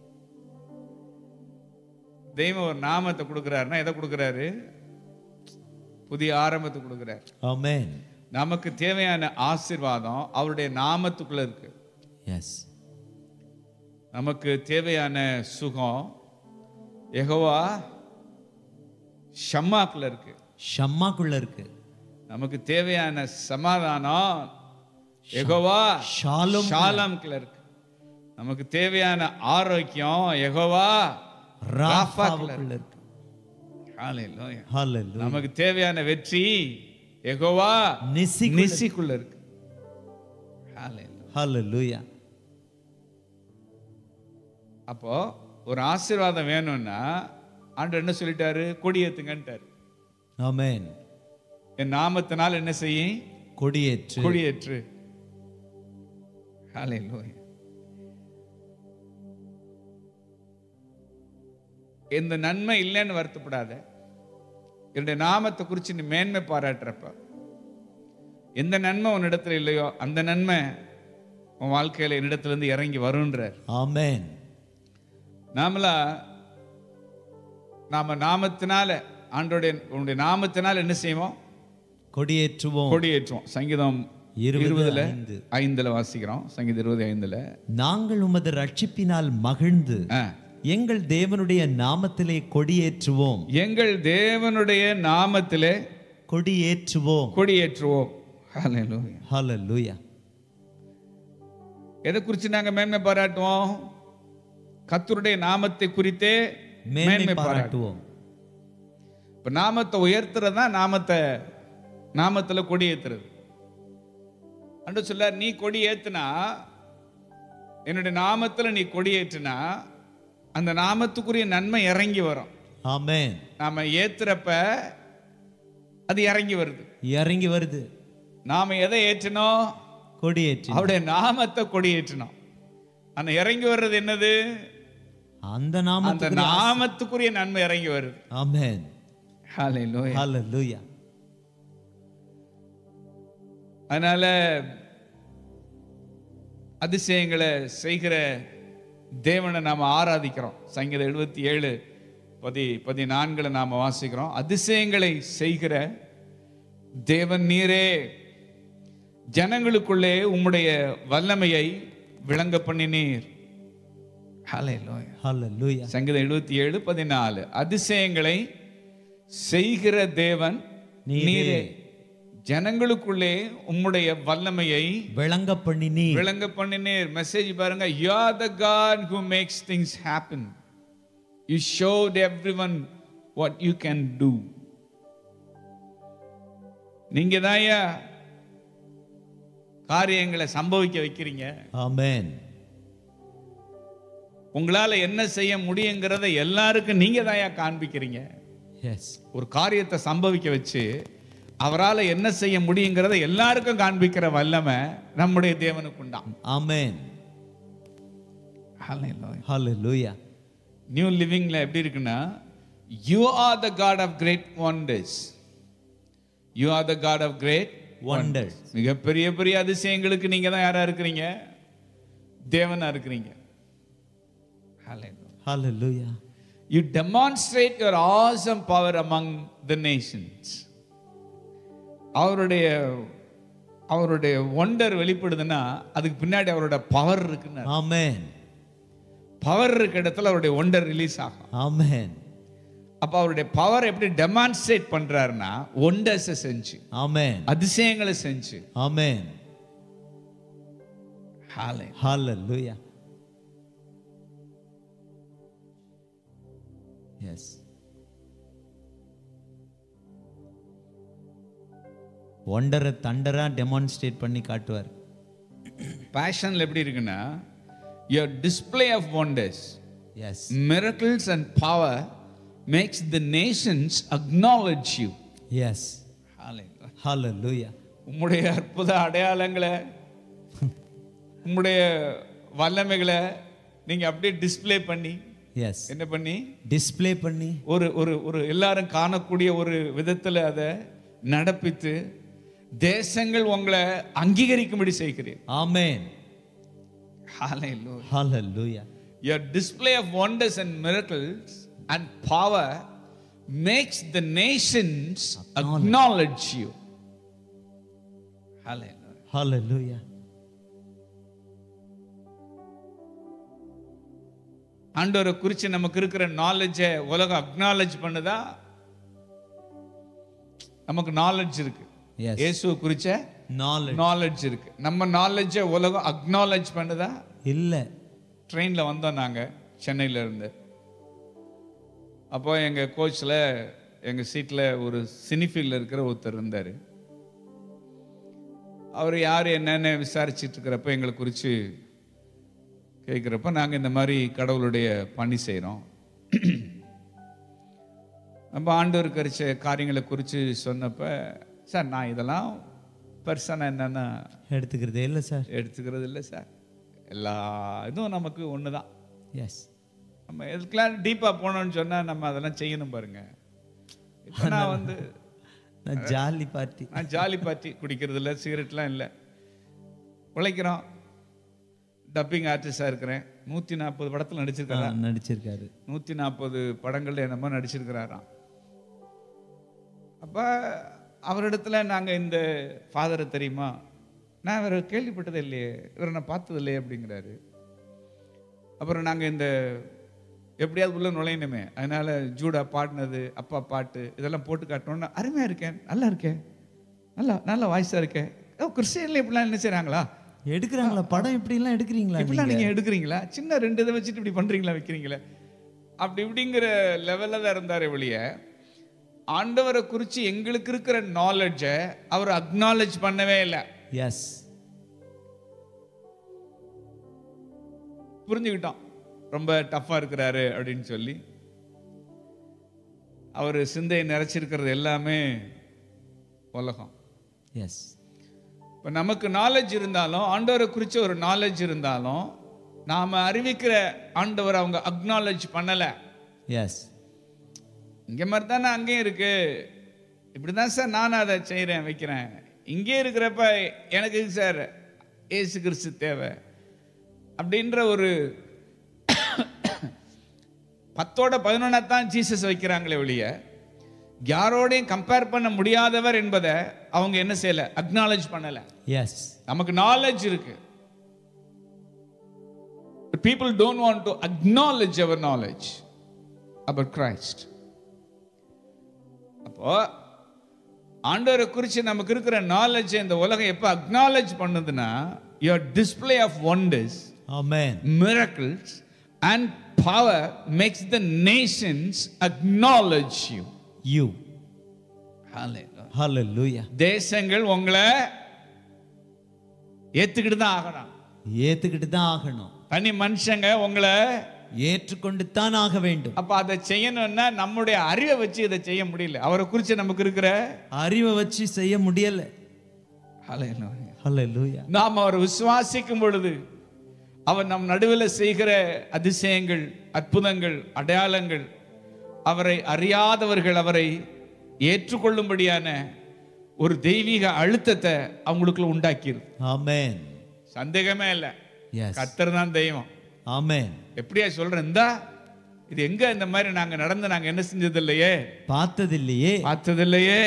S2: தெய்வம் ஒரு நாமத்தை கொடுக்குறாருன்னா எதை கொடுக்குறாரு புதிய ஆரம்பத்தை கொடுக்குறாரு
S1: ஆமென்
S2: நமக்கு தேவையான ஆசீர்வாதம் அவருடைய நாமத்துக்குள்ள இருக்கு
S1: எஸ்
S2: நமக்கு தேவையான சுகம் யெகோவா ஷம்மாக்குள்ள இருக்கு
S1: ஷம்மாக்குள்ள இருக்கு
S2: நமக்கு தேவையான சமாதானம் யெகோவா
S1: ஷாலும்
S2: ஷாலம்குள்ள இருக்கு நமக்கு தேவையான ஆரோக்கியம் யெகோவா
S1: ராஃபாவுக்குள்ள இருக்கு
S2: ஹalleluya.
S1: ஹalleluya
S2: நமக்கு தேவையான வெற்றி யெகோவா
S1: நிசி
S2: நிசிக்குள்ள இருக்கு Hallelujah.
S1: ஹalleluya
S2: அப்போ ஒரு ஆசீர்வாதம் வேணும்னா ஆண்டவர் என்ன சொல்லிட்டாரு கொடியேத்துங்கன்ட்டாரு
S1: ஆமென்
S2: என் நாமத்தினால் என்ன செய்யும்
S1: கொடியேற்று
S2: கொடியேற்று Hallelujah. இந்த நன்மை இல்லைன்னு வருத்தப்படாத என்னுடைய நாமத்தை குறித்து நீ மேன்மை பாராட்டுறப்ப எந்த நன்மை உன்னிடத்துல இல்லையோ அந்த நன்மை உன் வாழ்க்கையில என்னிடத்துல இருந்து இறங்கி வருன்றார்
S1: ஆமென்
S2: நாமளா நாம நாமத்தினால ஆண்டோடைய உன்னுடைய நாமத்தினால என்ன செய்வோம்
S1: கொடியேற்றுவோம்
S2: கொடியேற்றுவோம் சங்கீதம்
S1: இருபது
S2: இருபதுல
S1: ஐந்து.
S2: ஐந்துல வாசிக்கிறோம் சங்கீதம் இருபது ஐந்துல
S1: நாங்கள் உமது ரட்சிப்பினால் மகிழ்ந்து
S2: ஆ.
S1: எங்கள் தேவனுடைய நாமத்திலே கொடியேற்றுவோம்
S2: எங்கள் தேவனுடைய நாமத்திலே
S1: கொடியேற்றுவோம்
S2: கொடியேற்றுவோம் Hallelujah.
S1: ஹalleluya
S2: எதை குறித்து நாங்க மேன்மை பாராட்டுவோம் கர்த்தருடைய நாமத்தை குறித்தே
S1: மேன்மை
S2: மேன்மை பாராட்டுவோம்
S1: பாராட்டுவோம்
S2: இப்ப நாமத்தை உயர்த்துறது தான் நாமத்தை நாமத்துல கொடி ஏத்துறது அன்று சொல்லார் நீ கொடி ஏத்துனா என்னுடைய நாமத்துல நீ கொடி ஏற்றுனா அந்த நாமத்துக்குரிய நன்மை இறங்கி வரும்
S1: ஆமென்
S2: நாம ஏத்துறப்ப அது இறங்கி வருது
S1: இறங்கி வருது
S2: நாம எதை ஏற்றினோம்
S1: கொடியேற்றி
S2: அவருடைய நாமத்தை கொடி ஏற்றினோம் அந்த இறங்கி வர்றது என்னது
S1: அந்த
S2: அந்த
S1: நாமத்துக்கு
S2: நாமத்துக்குரிய நன்மை இறங்கி வருது
S1: ஆமென்
S2: Hallelujah.
S1: ஹalleluya
S2: அதனால அதிசயங்களை செய்கிற தேவனை நாம ஆராதிக்கிறோம் சங்கீதம் எழுபத்தி ஏழு பதி பதினான்குல நாம வாசிக்கிறோம் அதிசயங்களை செய்கிற தேவன் நீரே ஜனங்களுக்குள்ளே உம்முடைய வல்லமையை விளங்க பண்ணினீர் Hallelujah.
S1: ஹalleluya
S2: சங்கீதம் எழுபத்தி ஏழு பதினாலு அதிசயங்களை செய்கிற தேவன் நீரே ஜனங்களுக்குள்ளே உம்முடைய வல்லமையை
S1: விளங்க பண்ணினி
S2: விளங்க பண்ணினீர் மெசேஜ் பாருங்க you are the God who makes things happen you showed every one what you can do நீங்க தான் காரியங்களை சம்பவிக்க வைக்கிறீங்க
S1: ஆமென்
S2: உங்களால என்ன செய்ய முடியுங்கிறத எல்லாருக்கும் நீங்க தான் காண்பிக்கிறீங்க
S1: எஸ்
S2: ஒரு காரியத்தை சம்பவிக்க வச்சு அவரால் என்ன செய்ய முடியுங்கிறத எல்லாருக்கும் காண்பிக்கிற வல்லமை நம்முடைய தேவனுக்கு உண்டாம்
S1: ஆமென் ஹalleluya
S2: நியூ லிவிங்ல எப்படி இருக்குன்னா you are the God of great wonders you are the God of great
S1: wonders
S2: மிகப்பெரிய பெரிய அதிசயங்களுக்கு நீங்க தான் யாரா இருக்கிறீங்க தேவனா இருக்கிறீங்க
S1: hallelujah
S2: you demonstrate your awesome power among the nations அவருடைய அவருடைய ஒண்டர் வெளிப்படுதுன்னா அதுக்கு பின்னாடி அவரோட பவர் இருக்குன்னு
S1: ஆமென்
S2: பவர் இருக்க இடத்துல அவருடைய ஒண்டர் ரிலீஸ் ஆகும்
S1: ஆமென்
S2: அப்ப அவருடைய பவர் எப்படி டெமான்ஸ்ட்ரேட் பண்றாருன்னா ஒண்டர்ஸை செஞ்சு
S1: ஆமென்
S2: அதிசயங்களை செஞ்சு
S1: ஆமென்
S2: ஹாலே
S1: hallelujah எஸ் ஒண்டரை தண்டரா டெமான்ஸ்ட்ரேட் பண்ணி காட்டுவார்
S2: பேஷன்ல எப்படி இருக்குன்னா your display of wonders
S1: yes
S2: miracles and power makes the nations acknowledge you
S1: yes
S2: Hallelujah.
S1: ஹalleluya
S2: உம்முடைய அற்புத அடையாளங்களை உம்முடைய வல்லமைகளை நீங்க அப்படியே டிஸ்ப்ளே பண்ணி
S1: எஸ்
S2: என்ன பண்ணி
S1: டிஸ்ப்ளே பண்ணி
S2: ஒரு ஒரு ஒரு எல்லாரும் காணக்கூடிய ஒரு விதத்துல அதை நடப்பித்து தேசங்கள் உங்களை அங்கீகரிக்கும்படி செய்கிறேன்
S1: ஆமென்
S2: Hallelujah.
S1: Hallelujah
S2: Your display of wonders and miracles and power makes the nations acknowledge you. Hallelujah.
S1: ஹalleluya
S2: ஆண்டவரை குறித்து நமக்கு இருக்கிற நாலேஜை உலகம் அக்னாலேஜ் பண்ணுதா நமக்கு நாலேஜ் இருக்கு
S1: எஸ்
S2: இயேசுவை குறிச்ச
S1: நாலேஜ்
S2: நாலேஜ் இருக்கு நம்ம நாலேஜை உலகம் அக்னாலேஜ் பண்ணுதா
S1: இல்ல
S2: ட்ரெயினில் வந்தோம் நாங்கள் சென்னையில இருந்து அப்போ எங்கள் கோச்சில் எங்கள் சீட்டில் ஒரு சினிஃபீல்டில் இருக்கிற ஒருத்தர் இருந்தார் அவர் யார் என்னன்னு விசாரிச்சுட்டு இருக்கிறப்ப எங்களை குறித்து கேட்குறப்ப நாங்கள் இந்த மாதிரி கடவுளுடைய பணி செய்கிறோம் நம்ம ஆண்டவர் கரிச்ச காரியங்களை குறித்து சொன்னப்ப சார் நான் இதெல்லாம் பெருசாக என்னென்னா
S1: எடுத்துக்கிறதே இல்ல சார்
S2: எடுத்துக்கிறது இல்லை சார் எல்லா இதுவும் நமக்கு ஒன்று தான்
S1: எஸ்
S2: நம்ம எதுக்கெல்லாம் டீப்பாக போனோம்னு சொன்னால் நம்ம அதெல்லாம் செய்யணும் பாருங்க இப்போ நான் வந்து
S1: நான் ஜாலி பார்ட்டி
S2: நான் ஜாலி பார்ட்டி குடிக்கிறது இல்லை சிகரெட்லாம் இல்லை உழைக்கிறோம் டப்பிங் ஆர்டிஸ்டாக இருக்கிறேன் நூற்றி நாற்பது படத்தில் நடிச்சிருக்கிறேன்
S1: நடிச்சிருக்காரு
S2: நூற்றி நாற்பது படங்கள்ல என்னமோ நடிச்சிருக்கிறாராம் அப்போ அவரிடத்துல நாங்கள் இந்த ஃபாதரை தெரியுமா நான் இவரை கேள்விப்பட்டதே இல்லையே இவரை நான் பார்த்தது இல்லையே அப்படிங்கிறாரு அப்புறம் நாங்கள் இந்த எப்படியாவது உள்ள நுழையணுமே அதனால ஜூடா பாடினது அப்பா பாட்டு இதெல்லாம் போட்டு காட்டணும்னா அருமையாக இருக்கேன் நல்லா இருக்கேன் நல்லா நல்ல வாய்ஸாக இருக்கேன் ஓ கிறிஸ்டியன்ல இப்படிலாம் என்ன செய்கிறாங்களா
S1: எடுக்கிறாங்களா படம் இப்படி எல்லாம் எடுக்கிறீங்களா
S2: இப்படிலாம் நீங்க எடுக்கிறீங்களா சின்ன ரெண்டு இதை வச்சுட்டு இப்படி பண்றீங்களா வைக்கிறீங்களே அப்படி இப்படிங்கிற லெவல்ல தான் இருந்தாரே வெளிய ஆண்டவரை குறித்து எங்களுக்கு இருக்கிற நாலேஜை அவர் அக்னாலேஜ் பண்ணவே இல்லை
S1: எஸ்
S2: புரிஞ்சுக்கிட்டோம் ரொம்ப டஃப்பாக இருக்கிறாரு அப்படின்னு சொல்லி அவர் சிந்தையை நிறைச்சிருக்கிறது எல்லாமே உலகம்
S1: எஸ்
S2: இப்போ நமக்கு நாலேஜ் இருந்தாலும் ஆண்டவரை குறித்து ஒரு நாலேஜ் இருந்தாலும் நாம் அறிவிக்கிற ஆண்டவர் அவங்க அக்னாலேஜ் பண்ணலை
S1: எஸ்
S2: இங்கே மாதிரி தானே அங்கேயும் இருக்கு இப்படி தான் சார் நானும் அதை செய்கிறேன் வைக்கிறேன் இங்கே இருக்கிறப்ப எனக்கு எதுக்கு சார் ஏசு கிறிஸ்து தேவை அப்படின்ற ஒரு பத்தோட பதினொன்னா தான் ஜீசஸ் வைக்கிறாங்களே ஒழிய யாரோடையும் கம்பேர் பண்ண முடியாதவர் என்பதை அவங்க என்ன செய்யல அக்னாலேஜ் பண்ணல
S1: எஸ்
S2: நமக்கு நாலேஜ் இருக்கு people don't want to acknowledge our knowledge about Christ அப்போ ஆண்டவரை குறித்து நமக்கு இருக்கிற நாலேஜ் இந்த உலகம் எப்போ அக்னாலேஜ் பண்ணுதுன்னா your display of wonders
S1: amen
S2: miracles and power makes the nations acknowledge you
S1: you
S2: Hallelujah.
S1: ஹalleluya
S2: தேசங்கள் உங்களை ஏத்துக்கிட்டு தான் ஆகணும்
S1: ஏத்துக்கிட்டு தான் ஆகணும்
S2: தனி மனுஷங்க உங்களை
S1: ஏற்றுக்கொண்டு தான் ஆக வேண்டும்
S2: அப்ப அதை செய்யணும்னா நம்முடைய அறிவை வச்சு இதை செய்ய முடியல அவரை குறித்து நமக்கு இருக்கிற
S1: அறிவை வச்சு செய்ய முடியல
S2: Hallelujah.
S1: ஹalleluya
S2: நாம் அவரை விசுவாசிக்கும் பொழுது அவர் நம் நடுவில் செய்கிற அதிசயங்கள் அற்புதங்கள் அடையாளங்கள் அவரை அறியாதவர்கள் அவரை ஏற்றுக்கொள்ளும்படியான ஒரு தெய்வீக அழுத்தத்தை அவங்களுக்குள்ள உண்டாக்கிடுது
S1: ஆமென்
S2: சந்தேகமே இல்லை
S1: எஸ்
S2: கத்தர் தான் தெய்வம்
S1: ஆமென்
S2: எப்படியா சொல்றேன் இந்தா இது எங்க இந்த மாதிரி நாங்க நடந்து நாங்க என்ன செஞ்சது இல்லையே
S1: பார்த்ததில்லையே
S2: பார்த்ததில்லையே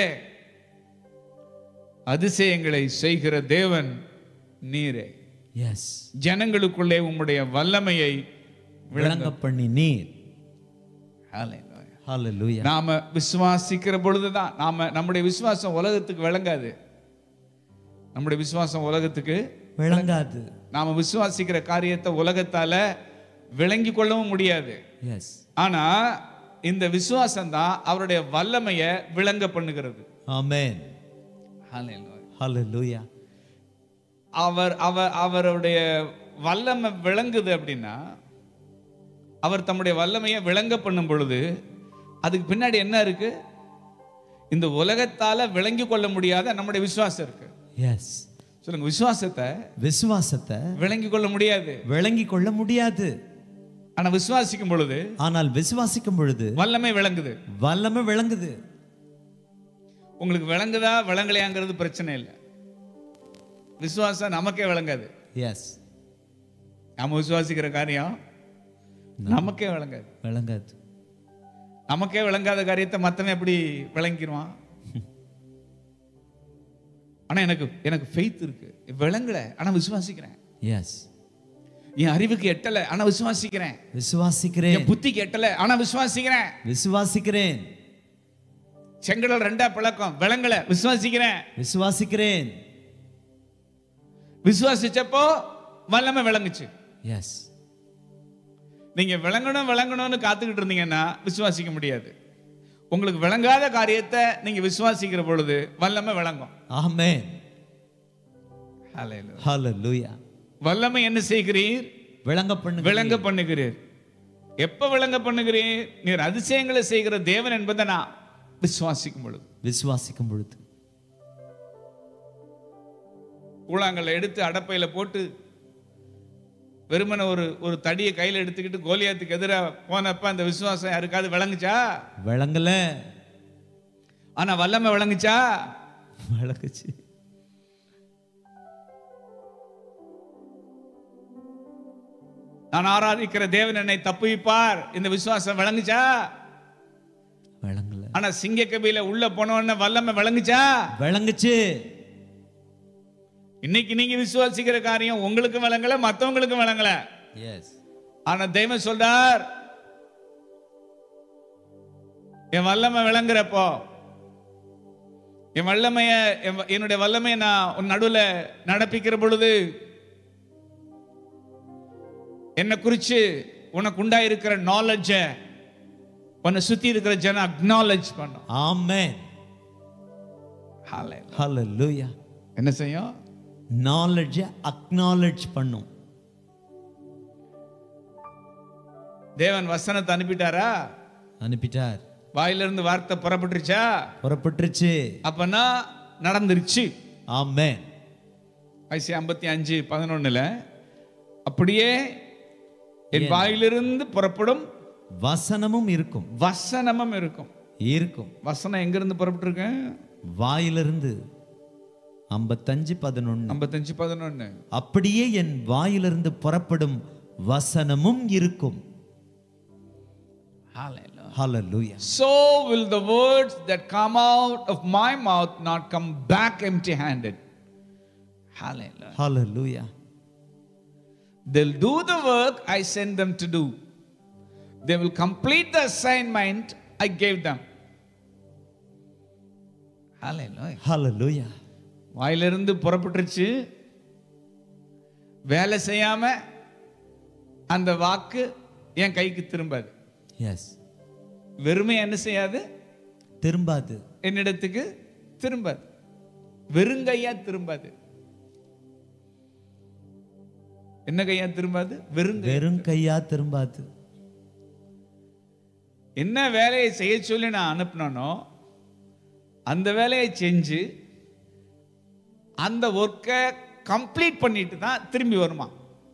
S2: அதிசயங்களை செய்கிற தேவன் நீரே
S1: எஸ்
S2: ஜனங்களுக்குள்ளே உம்முடைய வல்லமையை
S1: விளங்க பண்ணி நீர்
S2: Hallelujah.
S1: ஹalleluya
S2: நாம விசுவாசிக்கிற பொழுதுதான் நாம நம்முடைய விசுவாசம் உலகத்துக்கு விளங்காது நம்முடைய விசுவாசம் உலகத்துக்கு
S1: விளங்காது
S2: நாம விசுவாசிக்கிற காரியத்தை உலகத்தால விளங்கி கொள்ளவும் முடியாது
S1: எஸ்
S2: ஆனா இந்த விசுவாசம் தான் அவருடைய வல்லமையை விளங்க பண்ணுகிறது
S1: ஆமென்
S2: Hallelujah.
S1: ஹalleluya
S2: அவர் அவர் அவருடைய வல்லமை விளங்குது அப்படின்னா அவர் தம்முடைய வல்லமையை விளங்க பண்ணும் பொழுது அதுக்கு பின்னாடி என்ன இருக்கு இந்த உலகத்தால விளங்கி கொள்ள முடியாத நம்முடைய விசுவாசம் இருக்கு
S1: எஸ்
S2: சொல்லுங்க விசுவாசத்தை
S1: விசுவாசத்தை
S2: விளங்கி கொள்ள முடியாது
S1: விளங்கி கொள்ள முடியாது
S2: ஆனா விசுவாசிக்கும் பொழுது
S1: ஆனால் விசுவாசிக்கும் பொழுது
S2: வல்லமை விளங்குது
S1: வல்லமை விளங்குது
S2: உங்களுக்கு விளங்குதா விளங்கலையாங்கிறது பிரச்சனை இல்லை விசுவாசம் நமக்கே விளங்காது
S1: எஸ்
S2: நாம விசுவாசிக்கிற காரியம் நமக்கே விளங்காது
S1: விளங்காது
S2: நமக்கே விளங்காத காரியத்தை மத்தவன் எப்படி விளங்கிடுவான் ஆனா எனக்கு எனக்கு ஃபெய்த் இருக்கு விளங்கல ஆனா விசுவாசிக்கிறேன்
S1: எஸ்
S2: என் அறிவுக்கு எட்டல ஆனா விசுவாசிக்கிறேன்
S1: விசுவாசிக்கிறேன்
S2: என் புத்திக்கு எட்டல ஆனா விசுவாசிக்கிறேன்
S1: விசுவாசிக்கிறேன்
S2: செங்கடல் ரெண்டா பிளக்கம் விளங்கல விசுவாசிக்கிறேன்
S1: விசுவாசிக்கிறேன்
S2: விசுவாசிச்சப்போ வல்லமை விளங்குச்சு
S1: எஸ்
S2: நீங்க விளங்கணும் விளங்கணும்னு காத்துக்கிட்டு இருந்தீங்கன்னா விசுவாசிக்க முடியாது உங்களுக்கு விளங்காத காரியத்தை நீங்க விசுவாசிக்கிற பொழுது வல்லமை விளங்கும்
S1: ஆமென்
S2: Hallelujah.
S1: ஹalleluya
S2: வல்லமை என்ன செய்கிறீர்
S1: விளங்க பண்ணுங்க
S2: விளங்க பண்ணுகிறீர் எப்ப விளங்க பண்ணுகிறீர் நீர் அதிசயங்களை செய்கிற தேவன் என்பதை நான் விசுவாசிக்கும் பொழுது
S1: விசுவாசிக்கும் பொழுது
S2: கூழாங்கல்ல எடுத்து அடப்பையில போட்டு வெறுமனை ஒரு ஒரு தடியை கையில எடுத்துக்கிட்டு கோலியாத்துக்கு எதிராக போனப்ப அந்த விசுவாசம் யாருக்காவது விளங்குச்சா
S1: விளங்கல
S2: ஆனா வல்லமை விளங்குச்சா
S1: விளங்குச்சு
S2: நான் ஆராதிக்கிற தேவன் என்னை தப்புவிப்பார் இந்த விசுவாசம் விளங்குச்சா
S1: விளங்கல
S2: ஆனா சிங்க கபில உள்ள போனோன்னு வல்லமை விளங்குச்சா
S1: விளங்குச்சு
S2: இன்னைக்கு நீங்க விசுவாசிக்கிற காரியம் உங்களுக்கும் விளங்கல மத்தவங்களுக்கும் விளங்கல
S1: எஸ்
S2: ஆனா தெய்வம் சொல்றார் என் வல்லமை விளங்குறப்போ என் வல்லமைய என் வ- என்னுடைய வல்லமையை நான் உன் நடுவுல நடப்பிக்கிற பொழுது என்னை குறிச்சு உனக்கு உண்டாயிருக்கிற நாலேஜ உன்னை சுத்தி இருக்கிற ஜனம் அக்னாலேஜ் பண்ணும்
S1: ஆமென்
S2: Hallelujah.
S1: ஹalleluya
S2: என்ன செய்யும்
S1: நாலேஜ் அக்னாலேஜ் பண்ணும்
S2: தேவன் வசனத்தை அனுப்பிட்டாரா
S1: அனுப்பிட்டார்
S2: வாயிலிருந்து வார்த்தை புறப்பட்டுருச்சா
S1: புறப்பட்டுருச்சு
S2: அப்பனா நடந்துருச்சு
S1: ஆமென்
S2: ஐசி ஐம்பத்தி அஞ்சு பதினொன்னுல அப்படியே என் வாயிலிருந்து புறப்படும்
S1: வசனமும் இருக்கும்
S2: வசனமும் இருக்கும்
S1: இருக்கும்
S2: வசனம் எங்கிருந்து புறப்பட்டிருக்கு
S1: வாயிலிருந்து ஐம்பத்தஞ்சு பதினொன்னு
S2: ஐம்பத்தஞ்சு பதினொன்னு
S1: அப்படியே என் வாயிலிருந்து புறப்படும் வசனமும் இருக்கும் ஹalleluya
S2: So will the words that come out of my mouth not come back empty handed. Hallelujah.
S1: Hallelujah
S2: They'll do the work I send them to do. They will complete the assignment I gave them. Hallelujah.
S1: ஹalleluya
S2: வாயிலிருந்து புறப்பட்டுருச்சு வேலை செய்யாம அந்த வாக்கு என் கைக்கு திரும்பாது
S1: S
S2: வெறுமை என்ன செய்யாது
S1: திரும்பாது
S2: என்னிடத்துக்கு திரும்பாது வெறுங்கையா திரும்பாது என்ன கையா திரும்பாது வெறுங்கை
S1: வெறும் கையா திரும்பாது
S2: என்ன வேலையை செய்ய சொல்லி நான் அனுப்பினோ அந்த வேலையை செஞ்சு அந்த ஒர்க்கை கம்ப்ளீட் பண்ணிட்டு தான் திரும்பி வருமா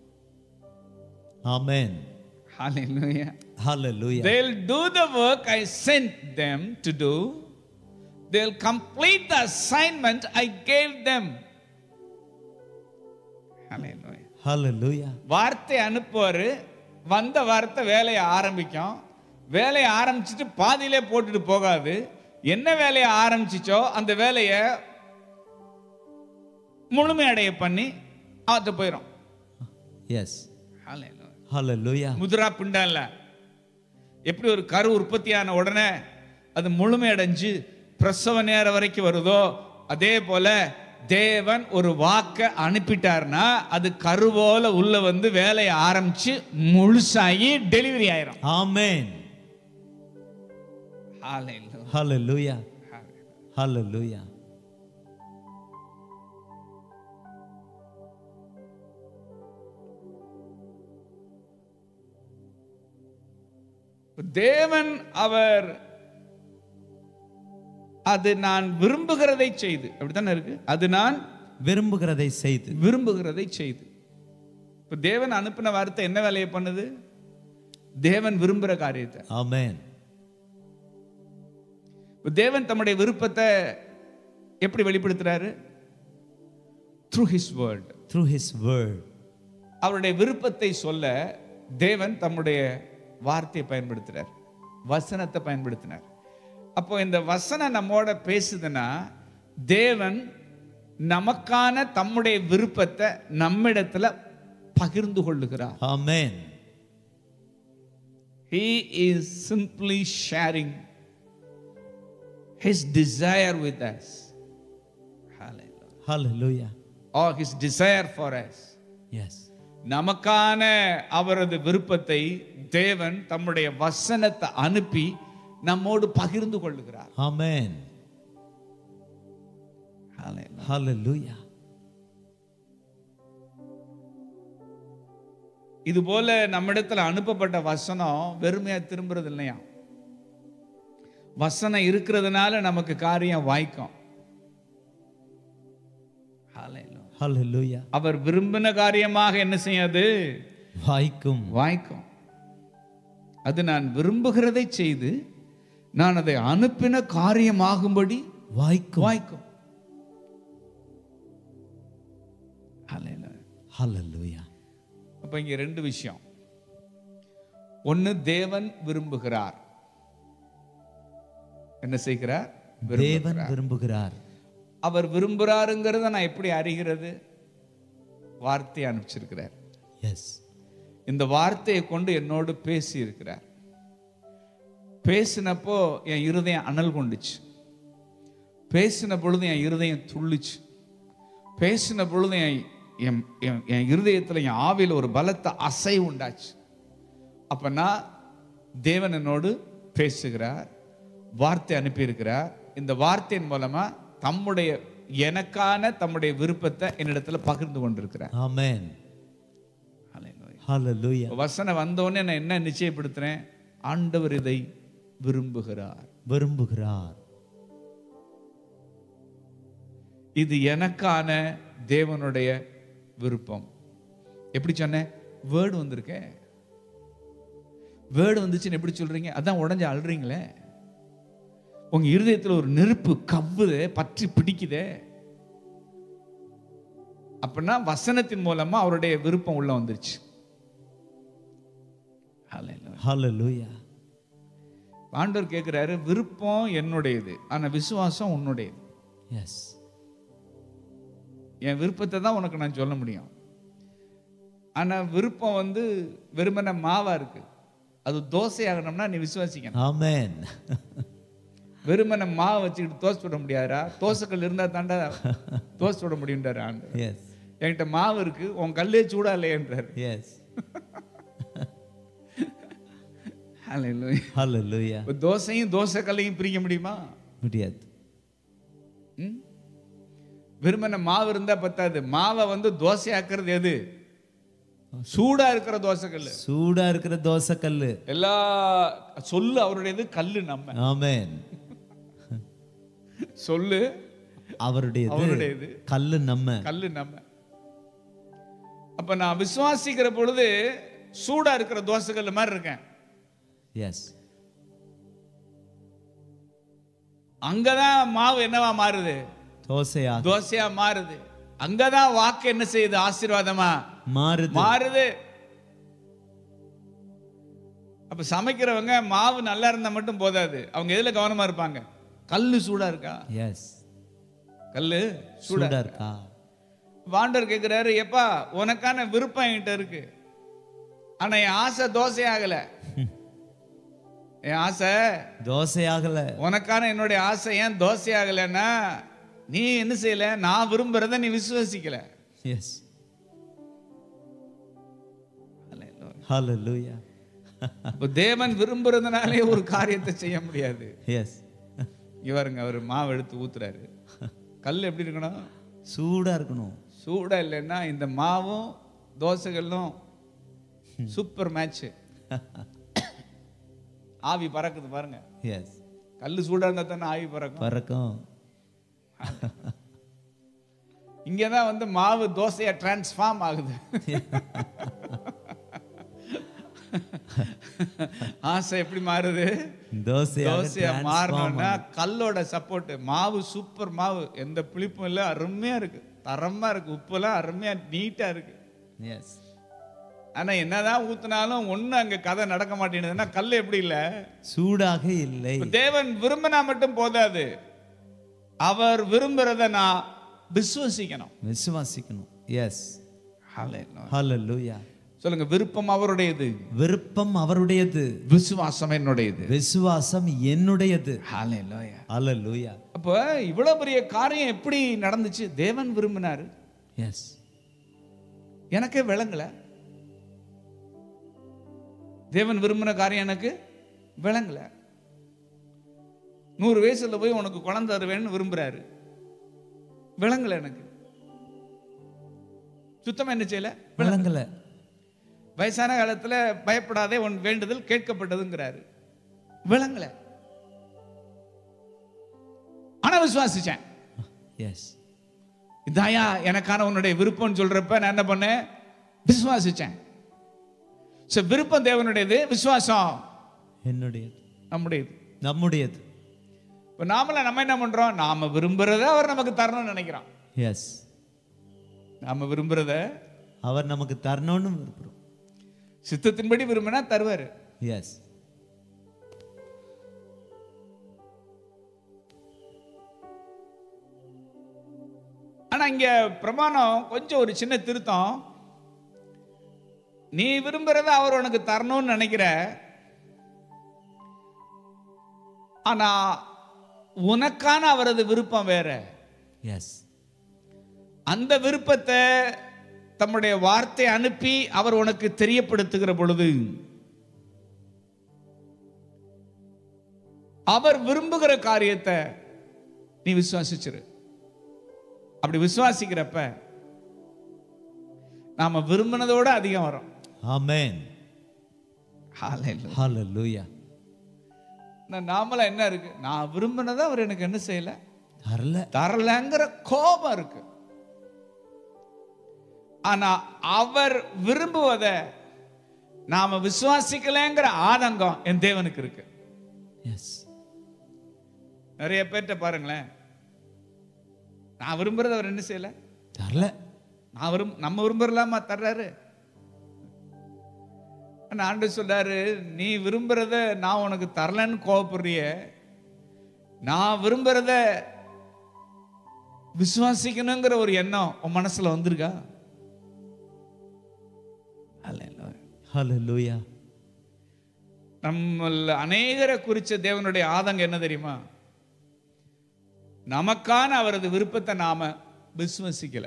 S1: ஆமென்
S2: Hallelujah.
S1: Hallelujah
S2: They'll do the work I sent them to do. They'll complete the assignment I gave them. Hallelujah.
S1: ஹalleluya
S2: வார்த்தை அனுப்புவாரு வந்த வார்த்தை வேலையை ஆரம்பிக்கும் வேலையை ஆரம்பிச்சுட்டு பாதியிலே போட்டுட்டு போகாது என்ன வேலையை ஆரம்பிச்சிச்சோ அந்த வேலையை முழுமையடைய பண்ணி அவர்கிட்ட போயிடும்
S1: எஸ்
S2: Hallelujah.
S1: ஹalleluya
S2: முதுரா பிண்டம் இல்ல எப்படி ஒரு கரு உற்பத்தியான உடனே அது முழுமையடைஞ்சு பிரசவ நேரம் வரைக்கும் வருதோ அதே போல தேவன் ஒரு வாக்க அனுப்பிட்டார்னா அது கரு போல உள்ள வந்து வேலையை ஆரம்பிச்சு முழுசாகி டெலிவரி ஆயிரும்
S1: ஆமென்
S2: Hallelujah.
S1: ஹalleluya ஹalleluya
S2: தேவன் அவர் அது நான் விரும்புகிறதை செய்து அப்படித்தானே இருக்கு அது நான்
S1: விரும்புகிறதை செய்து
S2: விரும்புகிறதை செய்து இப்ப தேவன் அனுப்பின வார்த்தை என்ன வேலையை பண்ணுது தேவன் விரும்புகிற காரியத்தை
S1: ஆமென்
S2: இப்ப தேவன் தம்முடைய விருப்பத்தை எப்படி வெளிப்படுத்துறாரு through his word
S1: through his word
S2: அவருடைய விருப்பத்தை சொல்ல தேவன் தம்முடைய வார்த்தையை பயன்படுத்துறார் வசனத்தை பயன்படுத்தினார் அப்போ இந்த வசனம் நம்மோட பேசுதுன்னா தேவன் நமக்கான தம்முடைய விருப்பத்தை நம்மிடத்துல பகிர்ந்து கொள்ளுகிறார்
S1: ஆமென்
S2: He is simply sharing his desire with us. Hallelujah.
S1: hallelujah
S2: Or his desire for us.
S1: yes
S2: நமக்கான அவரது விருப்பத்தை தேவன் தம்முடைய வசனத்தை அனுப்பி நம்மோடு பகிர்ந்து கொள்ளுகிறார்
S1: amen
S2: Hallelujah.
S1: hallelujah
S2: இது போல நம்மிடத்துல அனுப்பப்பட்ட வசனம் வெறுமையா திரும்புறது இல்லையா வசனம் இருக்கிறதுனால நமக்கு காரியம் வாய்க்கும் Hallelujah.
S1: hallelujah
S2: அவர் விரும்பின காரியமாக என்ன செய்யாது
S1: வாய்க்கும்
S2: வாய்க்கும் அது நான் விரும்புகிறதை செய்து நான் அதை அனுப்பின காரியமாகும்படி
S1: வாய்க்கும்
S2: வாய்க்கும் Hallelujah.
S1: hallelujah
S2: அப்ப இங்க ரெண்டு விஷயம் ஒன்னு தேவன் விரும்புகிறார் என்ன செய்கிறார்
S1: தேவன் விரும்புகிறார்
S2: அவர் விரும்புகிறாருங்கிறத நான் எப்படி அறிகிறது வார்த்தையை அனுப்பிச்சிருக்கிறார்
S1: எஸ்
S2: இந்த வார்த்தையை கொண்டு என்னோடு பேசி இருக்கிறார் பேசினப்போ என் இருதயம் அனல் கொண்டுச்சு பேசின பொழுது என் இருதயம் துள்ளுச்சு பேசின பொழுது என் என் என்- என் இருதயத்தில் என் ஆவியில் ஒரு பலத்த அசை உண்டாச்சு அப்பனா தேவன் என்னோடு பேசுகிறார் வார்த்தை அனுப்பியிருக்கிறார் இந்த வார்த்தையின் மூலமா தம்முடைய எனக்கான தம்முடைய விருப்பத்தை என்னிடத்துல பகிர்ந்து கொண்டிருக்கிறார்
S1: ஆமென்
S2: Hallelujah.
S1: hallelujah
S2: இப்ப வசனம் வந்தோடனே நான் என்ன நிச்சயப்படுத்துறேன் ஆண்டவர் இதை விரும்புகிறார்
S1: விரும்புகிறார்
S2: இது எனக்கான தேவனுடைய விருப்பம் எப்படி சொன்னேன் வேர்டு வந்திருக்கே வேர்டு வந்துச்சுன்னு எப்படி சொல்றீங்க அதான் உடஞ்சு அழுறீங்களே உங்க இருதயத்துல ஒரு நெருப்பு கவ்வுதே பற்றி பிடிக்குதே அப்படின்னா வசனத்தின் மூலமா அவருடைய விருப்பம் உள்ள வந்துருச்சு Hallelujah.
S1: hallelujah
S2: ஆண்டவர் கேட்கிறாரு விருப்பம் என்னுடையது ஆனா விசுவாசம் உன்னுடையது
S1: எஸ்
S2: என் விருப்பத்தை தான் உனக்கு நான் சொல்ல முடியும் ஆனா விருப்பம் வந்து வெறுமன மாவா இருக்கு அது தோசை ஆகணும்னா நீ விசுவாசிக்கணும்
S1: ஆமென்
S2: வெறுமன மாவை வச்சுக்கிட்டு தோசை சுட முடியாதா தோசைக்கல் இருந்தா தாண்டா தோசை சுட முடியும்ன்றாரு ஆண்டு
S1: எஸ்
S2: என்கிட்ட மாவு இருக்கு உன் கல்லே சூடா இல்லையன்றாரு
S1: எஸ்
S2: Hallelujah.
S1: hallelujah
S2: இப்ப தோசையும் தோசை கல்லையும் பிரிக்க முடியுமா
S1: முடியாது
S2: ம்? வெறுமன மாவு இருந்தா பத்தாது மாவை வந்து தோசை ஆக்குறது எது சூடா இருக்கிற தோசைக்கல்
S1: சூடா இருக்கிற தோசை கல்லு
S2: எல்லா சொல்லு அவருடையது கல்லு நம்ம
S1: ஆமென்
S2: சொல்லு
S1: அவருடையது
S2: அவருடையது
S1: கல்லு நம்ம
S2: கல்லு நம்ம அப்ப நான் விசுவாசிக்கிற பொழுது சூடா இருக்கிற தோசைக்கல் மாதிரி இருக்கேன்
S1: எஸ்
S2: அங்கதான் மாவு என்னவா மாறுது
S1: தோசையா
S2: தோசையா மாறுது அங்கதான் வாக்கு என்ன செய்யுது ஆசீர்வாதமா
S1: மாறுது
S2: மாறுது அப்ப சமைக்கிறவங்க மாவு நல்லா இருந்தா மட்டும் போதாது அவங்க எதுல கவனமா இருப்பாங்க கல்லு சூடா இருக்கா
S1: எஸ்
S2: கல்லு சூடா
S1: சூடா இருக்கா
S2: வாண்டர் கேக்குறாரு எப்பா உனக்கான விருப்பம் என்கிட்ட இருக்கு ஆனா என் ஆசை தோசை ஆகல என் ஆசை
S1: தோசை ஆகல
S2: உனக்கான என்னுடைய ஆசை ஏன் தோசை ஆகலைன்னா நீ என்ன செய்யல நான் விரும்புறத நீ விசுவாசிக்கல
S1: எஸ் hallelujah
S2: இப்போ தேவன் விரும்புறதுனாலே ஒரு காரியத்தை செய்ய முடியாது
S1: எஸ்
S2: இவருங்க அவர் மாவு எடுத்து ஊத்துறாரு கல் எப்படி இருக்கணும்
S1: சூடா இருக்கணும்
S2: சூடா இல்லைன்னா இந்த மாவும் தோசைகளும் சூப்பர் மேட்ச் ஆவி பறக்குது பாருங்க
S1: எஸ்
S2: கல்லு சூடா இருந்தா தானே ஆவி பறக்கும்
S1: பறக்கும்
S2: இங்கே தான் வந்து மாவு தோசையா டிரான்ஸ்ஃபார்ம் ஆகுது ஆசை எப்படி மாறுது
S1: தோசையாக
S2: தோசையா
S1: transform
S2: மாறணும்னா கல்லோட சப்போர்ட் மாவு சூப்பர் மாவு எந்த புளிப்பும் இல்லை அருமையா இருக்கு தரமா இருக்கு உப்புலாம் அருமையா நீட்டா இருக்கு
S1: எஸ்
S2: ஆனா என்னதான் ஊத்துனாலும் ஒண்ணு அங்க கதை நடக்க மாட்டேங்குதுன்னா கல் எப்படி இல்ல
S1: சூடாக இல்லை
S2: இப்ப தேவன் விரும்பினா மட்டும் போதாது அவர் விரும்புறத நான் விசுவசிக்கணும்
S1: விசுவாசிக்கணும் எஸ்
S2: Hallelujah.
S1: ஹalleluya
S2: சொல்லுங்க விருப்பம் அவருடையது
S1: விருப்பம் அவருடையது
S2: விசுவாசம் என்னுடையது
S1: விசுவாசம் என்னுடையது
S2: Hallelujah.
S1: ஹalleluya
S2: அப்போ இவ்வளவு பெரிய காரியம் எப்படி நடந்துச்சு தேவன் விரும்பினாரு
S1: எஸ்
S2: எனக்கே விளங்கல தேவன் விரும்பின காரியம் எனக்கு விளங்கல நூறு வயசுல போய் உனக்கு குழந்தை தருவேன்னு விரும்புறாரு விளங்கல எனக்கு சுத்தமா என்ன செய்யல
S1: விளங்கல
S2: வயசான காலத்துல பயப்படாதே உன் வேண்டுதல் கேட்கப்பட்டதுங்கிறாரு விளங்கல ஆனா விசுவாசிச்சேன்
S1: எஸ்
S2: இதாயா எனக்கான உன்னுடைய விருப்பம்னு சொல்றப்ப நான் என்ன பண்ணேன் விசுவாசிச்சேன் சோ விருப்பம் தேவனுடையது விசுவாசம்
S1: என்னுடையது
S2: நம்முடையது
S1: நம்முடையது
S2: இப்போ நாமள நம்ம என்ன பண்றோம் நாம விரும்புறத அவர் நமக்கு தரணும்னு நினைக்கிறோம்
S1: எஸ்
S2: நாம விரும்புறத
S1: அவர் நமக்கு தரணும்னு விரும்புகிறோம்
S2: சித்தத்தின்படி விரும்பினா தருவாரு
S1: எஸ்
S2: ஆனா இங்க பிரமாணம் கொஞ்சம் ஒரு சின்ன திருத்தம் நீ விரும்புறத அவர் உனக்கு தரணும்னு நினைக்கிற ஆனா உனக்கான அவரது விருப்பம் வேற
S1: எஸ்
S2: அந்த விருப்பத்தை தம்முடைய வார்த்தை அனுப்பி அவர் உனக்கு தெரியப்படுத்துகிற பொழுது அவர் விரும்புகிற காரியத்தை நீ விசுவாசிச்சிரு அப்படி விசுவாசிக்கிறப்ப நாம விரும்பினதோட அதிகம் வரும்
S1: ஆமென்
S2: Hallelujah.
S1: ஹalleluya
S2: நான் நாமளா என்ன இருக்கு நான் விரும்பினதை அவர் எனக்கு என்ன செய்யல
S1: தரல
S2: தரலங்கிற கோபம் இருக்கு ஆனா அவர் விரும்புவத நாம விசுவாசிக்கலைங்கிற ஆதங்கம் என் தேவனுக்கு இருக்கு
S1: எஸ்
S2: நிறைய பேர்ட்ட பாருங்களேன் நான் விரும்புறத அவர் என்ன செய்யல
S1: தரல
S2: நான் விரும் நம்ம விரும்புறலாமா தர்றாரு ஆனா ஆண்டு சொல்றாரு நீ விரும்புறத நான் உனக்கு தரலன்னு கோவப்படுறிய நான் விரும்புறத விசுவாசிக்கணுங்கிற ஒரு எண்ணம் உன் மனசுல வந்திருக்கா Hallelujah.
S1: ஹalleluya
S2: நம்மள அநேகரை குறிச்ச தேவனுடைய ஆதங்கம் என்ன தெரியுமா நமக்கான அவரது விருப்பத்தை நாம விசுவசிக்கல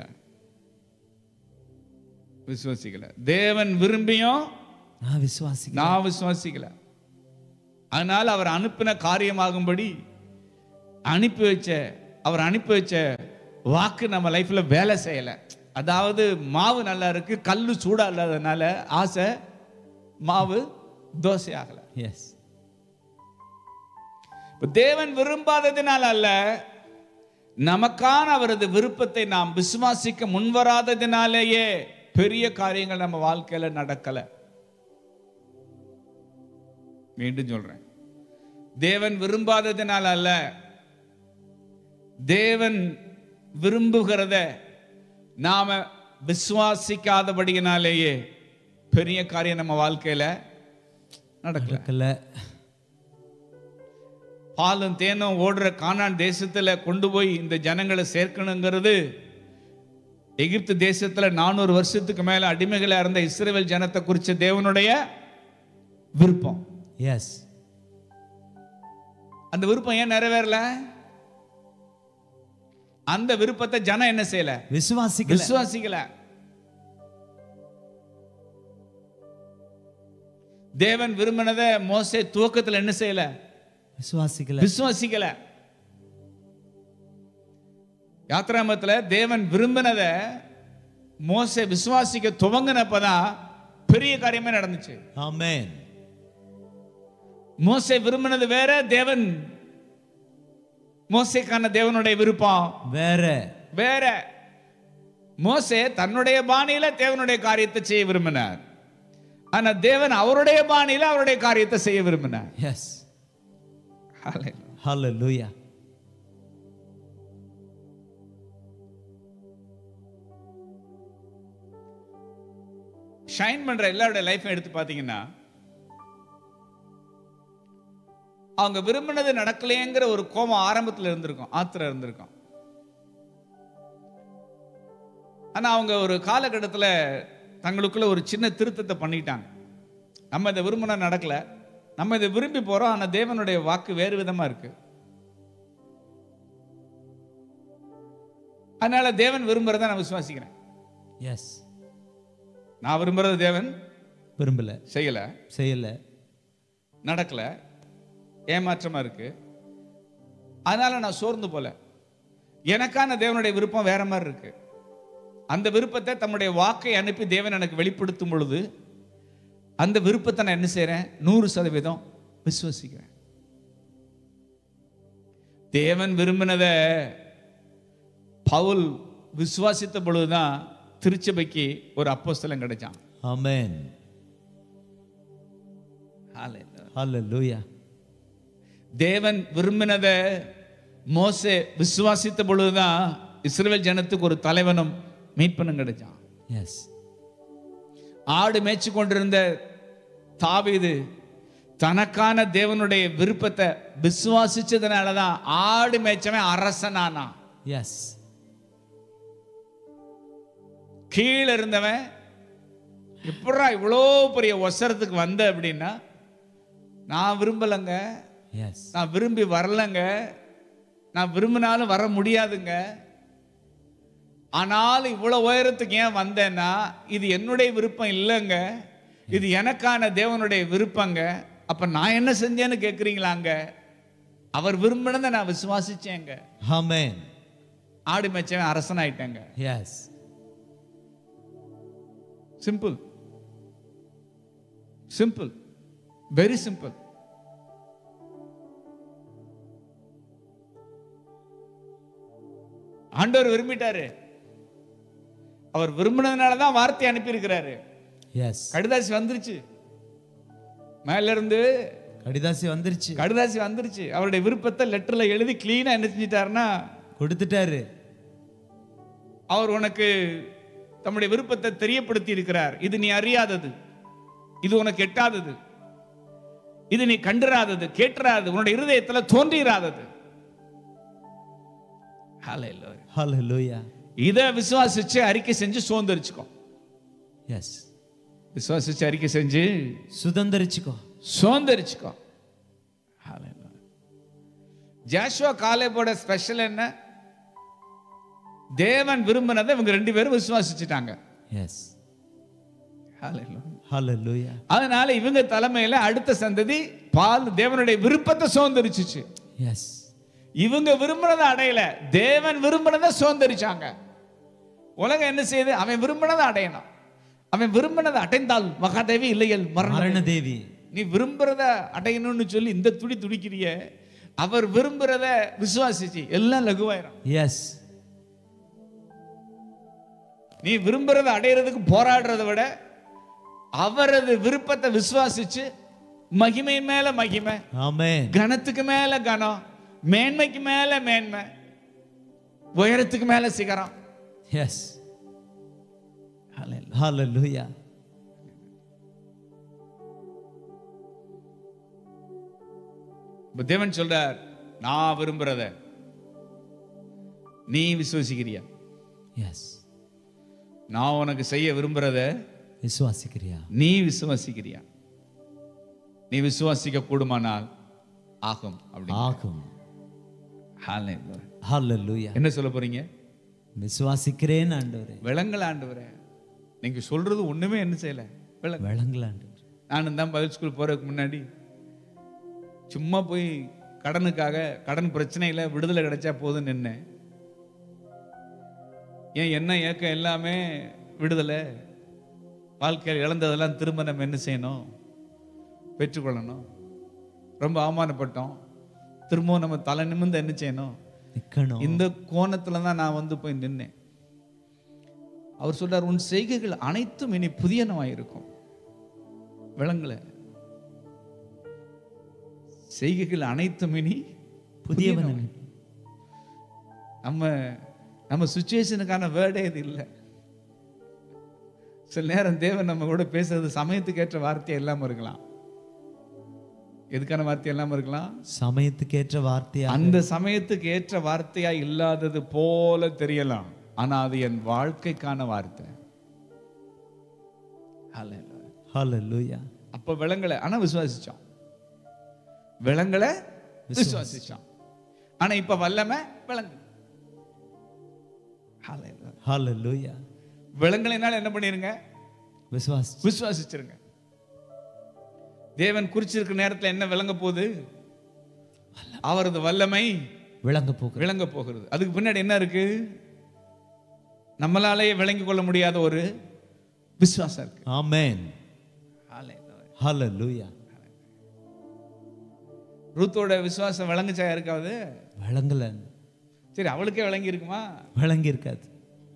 S2: விசுவசிக்கல தேவன் விரும்பியும்
S1: நான் விசுவாசிக்கிறேன்
S2: நான் விசுவாசிக்கல அதனால அவர் அனுப்பின காரியமாகும்படி அனுப்பி வச்ச அவர் அனுப்பி வச்ச வாக்கு நம்ம லைஃப்ல வேலை செய்யல அதாவது மாவு நல்லா இருக்கு கல்லு சூடா இல்லாதனால ஆசை மாவு தோசை ஆகல
S1: எஸ்
S2: இப்ப தேவன் விரும்பாததினால் அல்ல நமக்கான அவரது விருப்பத்தை நாம் விசுவாசிக்க முன்வராததினாலேயே பெரிய காரியங்கள் நம்ம வாழ்க்கையில நடக்கல மீண்டும் சொல்றேன் தேவன் விரும்பாததினால் அல்ல தேவன் விரும்புகிறத நாம விசுவாசிக்காதபடியினாலேயே பெரிய காரியம் நம்ம வாழ்க்கையில நடக்கல
S1: நடக்கல
S2: பாலும் தேனும் ஓடுற கானான் தேசத்துல கொண்டு போய் இந்த ஜனங்களை சேர்க்கணுங்கிறது எகிப்து தேசத்துல நானூறு வருஷத்துக்கு மேல அடிமைகளா இருந்த இஸ்ரேல் ஜனத்தை குறிச்ச தேவனுடைய விருப்பம்
S1: எஸ்
S2: அந்த விருப்பம் ஏன் நிறைவேறல அந்த விருப்பத்தை ஜனம் என்ன செய்யல
S1: விசுவாசிக்கல
S2: விசுவாசிக்கல தேவன் விரும்பினதை மோசே துவக்கத்துல என்ன செய்யல
S1: விசுவாசிக்கல
S2: விசுவாசிக்கல யாத்ராமத்துல தேவன் விரும்பினத மோசே விசுவாசிக்க துவங்கினப்பதான் பெரிய காரியமே நடந்துச்சு
S1: ஆமென்
S2: மோசே விரும்பினது வேற தேவன் மோசேக்கான தேவனுடைய விருப்பம்
S1: வேற
S2: வேற மோசே தன்னுடைய பாணியில தேவனுடைய காரியத்தை செய்ய விரும்பினார் ஆனா தேவன் அவருடைய பாணியில அவருடைய காரியத்தை செய்ய விரும்பினார்
S1: எஸ்
S2: Hallelujah.
S1: ஹalleluya
S2: ஷைன் பண்ற எல்லாருடைய லைஃப் எடுத்து பார்த்தீங்கன்னா அவங்க விரும்பினது நடக்கலையேங்கிற ஒரு கோபம் ஆரம்பத்தில் இருந்திருக்கும் ஆத்திரம் இருந்திருக்கும் ஆனா அவங்க ஒரு காலகட்டத்தில் தங்களுக்குள்ள ஒரு சின்ன திருத்தத்தை பண்ணிட்டாங்க நம்ம இதை விரும்பினா நடக்கல நம்ம இதை விரும்பி போறோம் ஆனா தேவனுடைய வாக்கு வேறு விதமா இருக்கு அதனால தேவன் விரும்புறதை நான் விசுவாசிக்கிறேன்
S1: எஸ்
S2: நான் விரும்புறது தேவன்
S1: விரும்பல
S2: செய்யல
S1: செய்யல
S2: நடக்கல ஏமாற்றமா இருக்கு அதனால நான் சோர்ந்து போல எனக்கான தேவனுடைய விருப்பம் வேற மாதிரி இருக்கு அந்த விருப்பத்தை தம்முடைய வாக்கை அனுப்பி தேவன் எனக்கு வெளிப்படுத்தும் பொழுது அந்த விருப்பத்தை நான் என்ன செய்றேன் நூறு சதவீதம் விசுவசிக்கிறேன் தேவன் விரும்பினதை பவுல் விசுவாசித்த பொழுதுதான் திருச்சபைக்கு ஒரு அப்போஸ்தலம் கிடைச்சான்
S1: ஆமென் ஹalleluya
S2: தேவன் விரும்பினதை மோசே விசுவாசித்த பொழுதுதான் இஸ்ரவேல் ஜனத்துக்கு ஒரு தலைவனும் மீட்பனும் கிடைச்சான்
S1: எஸ்
S2: ஆடு மேய்ச்சி கொண்டிருந்த தாவீது தனக்கான தேவனுடைய விருப்பத்தை விசுவாசிச்சதுனால தான் ஆடு மேய்ச்சவன் அரசனானான்
S1: எஸ்
S2: கீழே இருந்தவன் எப்படா இவ்வளோ பெரிய ஒசரத்துக்கு வந்த அப்படின்னா நான் விரும்பலைங்க
S1: எஸ்
S2: நான் விரும்பி வரலங்க நான் விரும்பினாலும் வர முடியாதுங்க ஆனாலும் இவ்வளவு உயரத்துக்கு ஏன் வந்தேன்னா இது என்னுடைய விருப்பம் இல்லைங்க இது எனக்கான தேவனுடைய விருப்பங்க அப்ப நான் என்ன செஞ்சேன்னு கேக்குறீங்களாங்க அவர் விரும்பினதை நான் விசுவாசிச்சேங்க
S1: ஆமென்
S2: ஆடு மேய்ச்சவன் அரசனாயிட்டேங்க
S1: yes
S2: simple simple very simple ஆண்டவர் விரும்பிட்டாரு அவர் விரும்பினதுனால தான் வார்த்தை அனுப்பியிருக்கிறாரு
S1: எஸ்
S2: கடிதாசி வந்துருச்சு மேல இருந்து
S1: கடிதாசி வந்துருச்சு
S2: கடிதாசி வந்துருச்சு அவருடைய விருப்பத்தை லெட்டர்ல எழுதி கிளீனா என்ன செஞ்சிட்டாருன்னா
S1: கொடுத்துட்டாரு
S2: அவர் உனக்கு தம்முடைய விருப்பத்தை தெரியப்படுத்தி இருக்கிறார் இது நீ அறியாதது இது உனக்கு எட்டாதது இது நீ கண்டிராதது கேட்டுறாதது உன்னுடைய இருதயத்துல தோன்றிராதது Hallelujah.
S1: ஹalleluya
S2: இத விசுவாசிச்சு அறிக்கை செஞ்சு சுதந்திரிச்சுக்கோ
S1: எஸ்
S2: விசுவாசிச்சு அறிக்கை செஞ்சு
S1: சுதந்திரிச்சுக்கோ
S2: சுதந்திரிச்சுக்கோ Hallelujah. ஜாஷுவா காலேபோட ஸ்பெஷல் என்ன தேவன் விரும்பினதை இவங்க ரெண்டு பேரும் விசுவாசிச்சுட்டாங்க
S1: எஸ்
S2: Hallelujah.
S1: ஹalleluya
S2: அதனால இவங்க தலைமையில அடுத்த சந்ததி பால் தேவனுடைய விருப்பத்தை சுதந்திரிச்சுச்சு
S1: எஸ்
S2: இவங்க விரும்பினதை அடையல தேவன் விரும்பினதை சுதந்திரிச்சாங்க உலகம் என்ன செய்யுது அவன் விரும்பினதை அடையணும் அவன் விரும்பினதை அடைந்தால் மகாதேவி இல்லையல் மரணம்
S1: மரண தேவி
S2: நீ விரும்புறத அடையணும்னு சொல்லி இந்த துடி துடிக்கிறிய அவர் விரும்புறத விசுவாசிச்சு எல்லாம் லகுவாயிரும்
S1: எஸ்
S2: நீ விரும்புறத அடையிறதுக்கு போராடுறதை விட அவரது விருப்பத்தை விசுவாசிச்சு மகிமை மேல மகிமை
S1: ஆமென்
S2: கனத்துக்கு மேல கனம் மேன்மைக்கு மேல மேன்மை உயரத்துக்கு மேல சிகரம்
S1: எஸ் ஹalleluya
S2: இப்ப தேவன் சொல்றார் நான் விரும்புறத நீ விசுவசிக்கிறியா
S1: எஸ்
S2: நான் உனக்கு செய்ய விரும்புறத
S1: விசுவாசிக்கிறியா
S2: நீ விசுவாசிக்கிறியா நீ விசுவாசிக்க கூடுமானால் ஆகும் அப்படி
S1: ஆகும்
S2: Hallelujah.
S1: ஹalleluya
S2: என்ன சொல்ல போறீங்க
S1: விசுவாசிக்கிறேன் ஆண்டவரே
S2: விலங்கல் ஆண்டவரே நீங்க சொல்றது ஒண்ணுமே என்ன செய்யல விலங்கு
S1: வழங்கல ஆண்டவரே
S2: நானும் தான் பைபிள் ஸ்கூல் போறதுக்கு முன்னாடி சும்மா போய் கடனுக்காக கடன் பிரச்சனையில விடுதலை கிடைச்சா போதும்னு நின்னேன் ஏன் என்ன ஏக்கம் எல்லாமே விடுதலை வாழ்க்கையில் இழந்ததெல்லாம் திரும்ப நம்ம என்ன செய்யணும் பெற்றுக்கொள்ளணும் ரொம்ப அவமானப்பட்டோம் திரும்பவும் நம்ம தலை நிமிர்ந்து என்ன செய்யணும்
S1: நிக்கணும்
S2: இந்த கோணத்துல தான் நான் வந்து போய் நின்னேன் அவர் சொல்றார் உன் செய்கைகள் அனைத்தும் இனி புதியனவாயிருக்கும் விளங்கல செய்கைகள் அனைத்தும் இனி
S1: புதியவன்
S2: நம்ம நம்ம சுச்சுவேஷனுக்கான வேர்டே இது இல்லை சில நேரம் தேவன் நம்ம கூட பேசுறது சமயத்துக்கு ஏற்ற வார்த்தை இல்லாம இருக்கலாம் எதுக்கான வார்த்தை இல்லாம இருக்கலாம்
S1: சமயத்துக்கேற்ற வார்த்தையா
S2: அந்த சமயத்துக்கு ஏற்ற வார்த்தையா இல்லாதது போல தெரியலாம் ஆனா அது என் வாழ்க்கைக்கான வார்த்தை Hallelujah.
S1: ஹalleluya
S2: அப்ப விலங்கல ஆனா விசுவாசிச்சோம் விலங்கல விசுவாசிச்சோம் ஆனா இப்ப வல்லமை விளங்கு Hallelujah.
S1: ஹalleluya
S2: விலங்கலைனால என்ன பண்ணிருங்க
S1: விசுவாசி
S2: விசுவாசிச்சிருங்க தேவன் குறிச்சிருக்க நேரத்துல என்ன விளங்க போகுது அவரது வல்லமை
S1: விளங்க போகிறது
S2: விளங்க போகிறது அதுக்கு பின்னாடி என்ன இருக்கு நம்மளாலேயே விளங்கிக் கொள்ள முடியாத ஒரு விசுவாசம் இருக்கு
S1: ஆமென் ஹalleluya
S2: ரூத்தோட விசுவாசம் விளங்குச்சா யாருக்காவது
S1: விளங்கல
S2: சரி அவளுக்கே விளங்கி இருக்குமா
S1: விளங்கி இருக்காது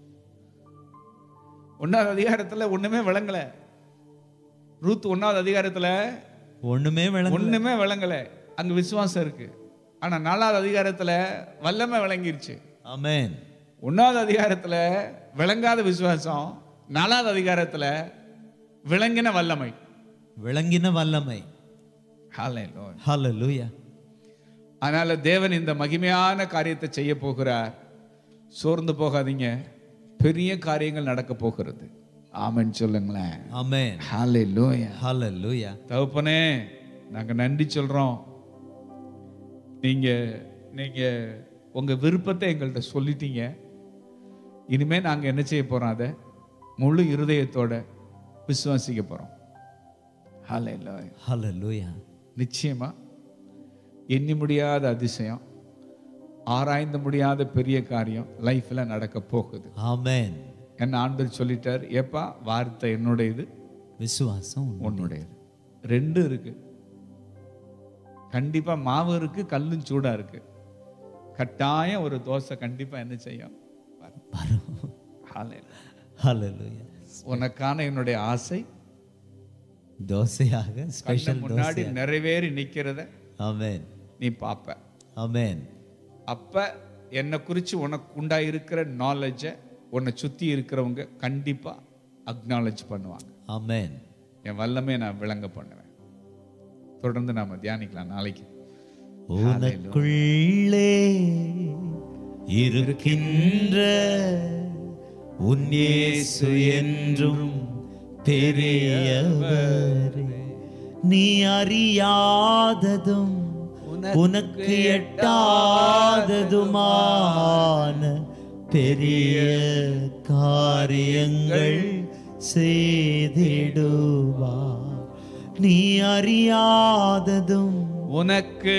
S2: ஒன்னாவது அதிகாரத்துல ஒண்ணுமே விளங்கல ரூத் ஒன்னாவது அதிகாரத்துல
S1: ஒண்ணுமே விளங்க
S2: ஒண்ணுமே விளங்கல அங்க விசுவாசம் இருக்கு ஆனா நாலாவது அதிகாரத்துல வல்லமை விளங்கிருச்சு
S1: ஆமென்
S2: ஒன்னாவது அதிகாரத்துல விளங்காத விசுவாசம் நாலாவது அதிகாரத்துல விளங்கின வல்லமை
S1: விளங்கின வல்லமை
S2: Hallelujah.
S1: ஹalleluya
S2: அதனால தேவன் இந்த மகிமையான காரியத்தை செய்ய போகிறார் சோர்ந்து போகாதீங்க பெரிய காரியங்கள் நடக்க போகிறது ஆமென் சொல்லுங்களேன்
S1: ஆமென்
S2: Hallelujah.
S1: ஹalleluya
S2: தகப்பனே நாங்க நன்றி சொல்றோம் நீங்க நீங்க உங்க விருப்பத்தை எங்கள்கிட்ட சொல்லிட்டீங்க இனிமே நாங்க என்ன செய்ய போறோம் அதை முழு இருதயத்தோட விசுவாசிக்க போறோம் Hallelujah.
S1: ஹalleluya
S2: நிச்சயமா எண்ணி முடியாத அதிசயம் ஆராய்ந்து முடியாத பெரிய காரியம் லைஃப்ல நடக்க போகுது
S1: ஆமென்
S2: என்ன ஆண்டவர் சொல்லிட்டார் ஏப்பா வார்த்தை என்னுடையது
S1: விசுவாசம் உண்டு.
S2: உன்னுடையது ரெண்டும் இருக்கு கண்டிப்பா மாவு இருக்கு கல்லும் சூடா இருக்கு கட்டாயம் ஒரு தோசை கண்டிப்பா என்ன செய்யும்
S1: வரும்
S2: Hallelujah.
S1: ஹalleluya
S2: உனக்கான என்னுடைய ஆசை
S1: தோசையாக
S2: கண்ணு
S1: ஸ்பெஷல்
S2: முன்னாடி நிறைவேறி நிக்கிறத
S1: ஆமென்
S2: நீ பார்ப்ப
S1: ஆமென்
S2: அப்ப என்னை குறித்து உனக்கு உண்டா இருக்கிற நாலேஜை உன்னை சுத்தி இருக்கிறவங்க கண்டிப்பா அக்னாலேஜ் பண்ணுவாங்க
S1: ஆமென்
S2: என் வல்லமே நான் விளங்க பண்ணுவேன் தொடர்ந்து நாம தியானிக்கலாம் நாளைக்கு
S1: உனக்குள்ளே இருக்கின்ற உன் இயேசு என்றும் பெரியவர் நீ அறியாததும் உனக்கு எட்டாததுமான பெரிய காரியங்கள் செய்திடுவார் நீ அறியாததும்
S2: உனக்கு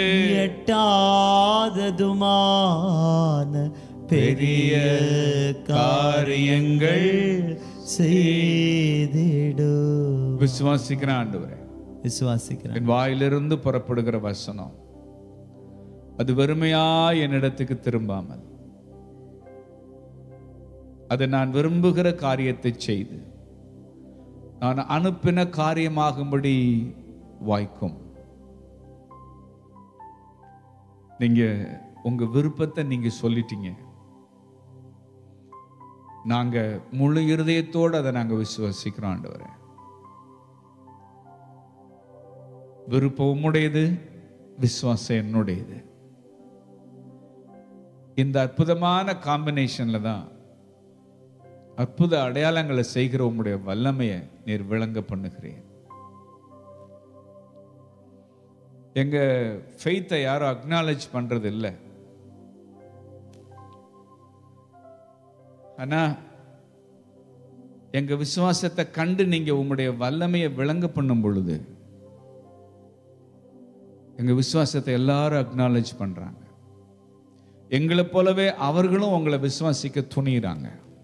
S1: எட்டாததுமான பெரிய காரியங்கள் செய்திடு
S2: விசுவாசிக்கிற ஆண்டவரே
S1: விசுவாசிக்கிறேன்
S2: என் வாயிலிருந்து புறப்படுகிற வசனம் அது வெறுமையா என்னிடத்துக்கு திரும்பாமல் அது நான் விரும்புகிற காரியத்தை செய்து நான் அனுப்பின காரியமாகும்படி வாய்க்கும் நீங்க உங்க விருப்பத்தை நீங்க சொல்லிட்டீங்க நாங்க முழு இருதயத்தோடு அதை நாங்க விசுவாசிக்கிறோம் ஆண்டவரே விருப்பம் உம்முடையது விசுவாசம் என்னுடையது இந்த அற்புதமான காம்பினேஷன்ல தான் அற்புத அடையாளங்களை செய்கிற உம்முடைய வல்லமையை நீர் விளங்க பண்ணுகிறேன் எங்க ஃபெய்த்தை யாரும் அக்னாலேஜ் பண்றது இல்லை ஆனா எங்க விசுவாசத்தை கண்டு நீங்க உம்முடைய வல்லமையை விளங்க பண்ணும் பொழுது எங்க விசுவாசத்தை எல்லாரும் அக்னாலேஜ் பண்றாங்க எங்களை போலவே அவர்களும் உங்களை விசுவாசிக்க துணிகிறாங்க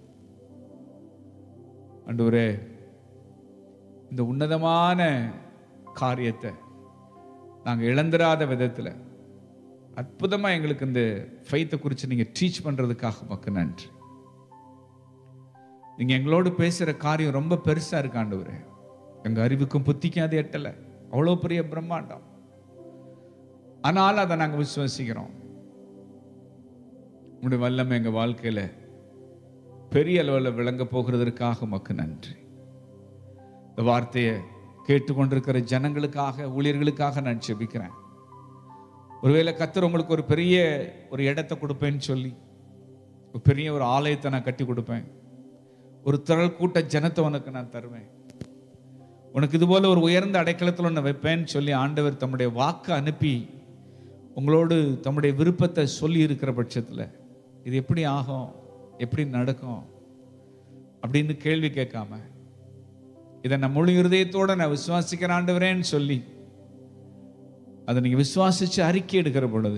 S2: ஆண்டவரே இந்த உன்னதமான காரியத்தை நாங்கள் இழந்துராத விதத்தில் அற்புதமாக எங்களுக்கு இந்த ஃபைத்தை குறித்து நீங்கள் டீச் பண்ணுறதுக்காக மக்கு நன்றி நீங்கள் எங்களோடு பேசுகிற காரியம் ரொம்ப பெருசாக இருக்கு ஆண்டவரே எங்கள் அறிவுக்கும் புத்திக்கும் அது எட்டலை அவ்வளோ பெரிய பிரம்மாண்டம் ஆனால் அதை நாங்கள் விசுவாசிக்கிறோம் உங்களுடைய வல்லமை எங்கள் வாழ்க்கையில் பெரிய அளவில் விளங்க போகிறதற்காக மக்கு நன்றி இந்த வார்த்தையை கேட்டுக்கொண்டிருக்கிற ஜனங்களுக்காக ஊழியர்களுக்காக நான் செபிக்கிறேன் ஒருவேளை கத்தர் உங்களுக்கு ஒரு பெரிய ஒரு இடத்தை கொடுப்பேன்னு சொல்லி ஒரு பெரிய ஒரு ஆலயத்தை நான் கட்டி கொடுப்பேன் ஒரு திரள் கூட்ட ஜனத்தை உனக்கு நான் தருவேன் உனக்கு இது போல ஒரு உயர்ந்த அடைக்கலத்தில் உன்னை வைப்பேன்னு சொல்லி ஆண்டவர் தம்முடைய வாக்கு அனுப்பி உங்களோடு தம்முடைய விருப்பத்தை சொல்லி இருக்கிற பட்சத்தில் இது எப்படி ஆகும் எப்படி நடக்கும் அப்படின்னு கேள்வி கேட்காம இதை நான் முழு இருதயத்தோட நான் விசுவாசிக்கிற ஆண்டவரேன்னு சொல்லி அதை நீங்க விசுவாசிச்சு அறிக்கை எடுக்கிற பொழுது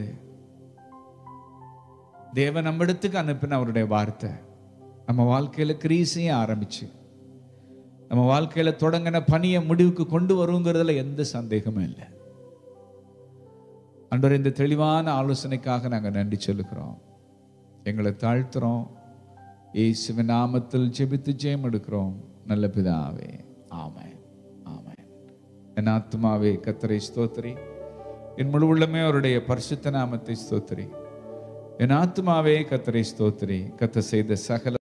S2: தேவன் நம்ம இடத்துக்கு அனுப்பின அவருடைய வார்த்தை நம்ம வாழ்க்கையில கிரீசையே ஆரம்பிச்சு நம்ம வாழ்க்கையில தொடங்கின பணியை முடிவுக்கு கொண்டு வருங்கிறதுல எந்த சந்தேகமும் இல்லை அன்றவர் இந்த தெளிவான ஆலோசனைக்காக நாங்கள் நன்றி சொல்லுகிறோம் எங்களை தாழ்த்துறோம் இயேசுவின் நாமத்தில் ஜெபித்து ஜெயம் எடுக்கிறோம் நல்ல பிதாவே ஆமென் ஆமென் என் ஆத்மாவே கத்தரை ஸ்தோத்திரி என் முழு உள்ளமே அவருடைய பரிசுத்த நாமத்தை ஸ்தோத்திரி என் ஆத்மாவே கத்தரை ஸ்தோத்திரி கத்த செய்த சகல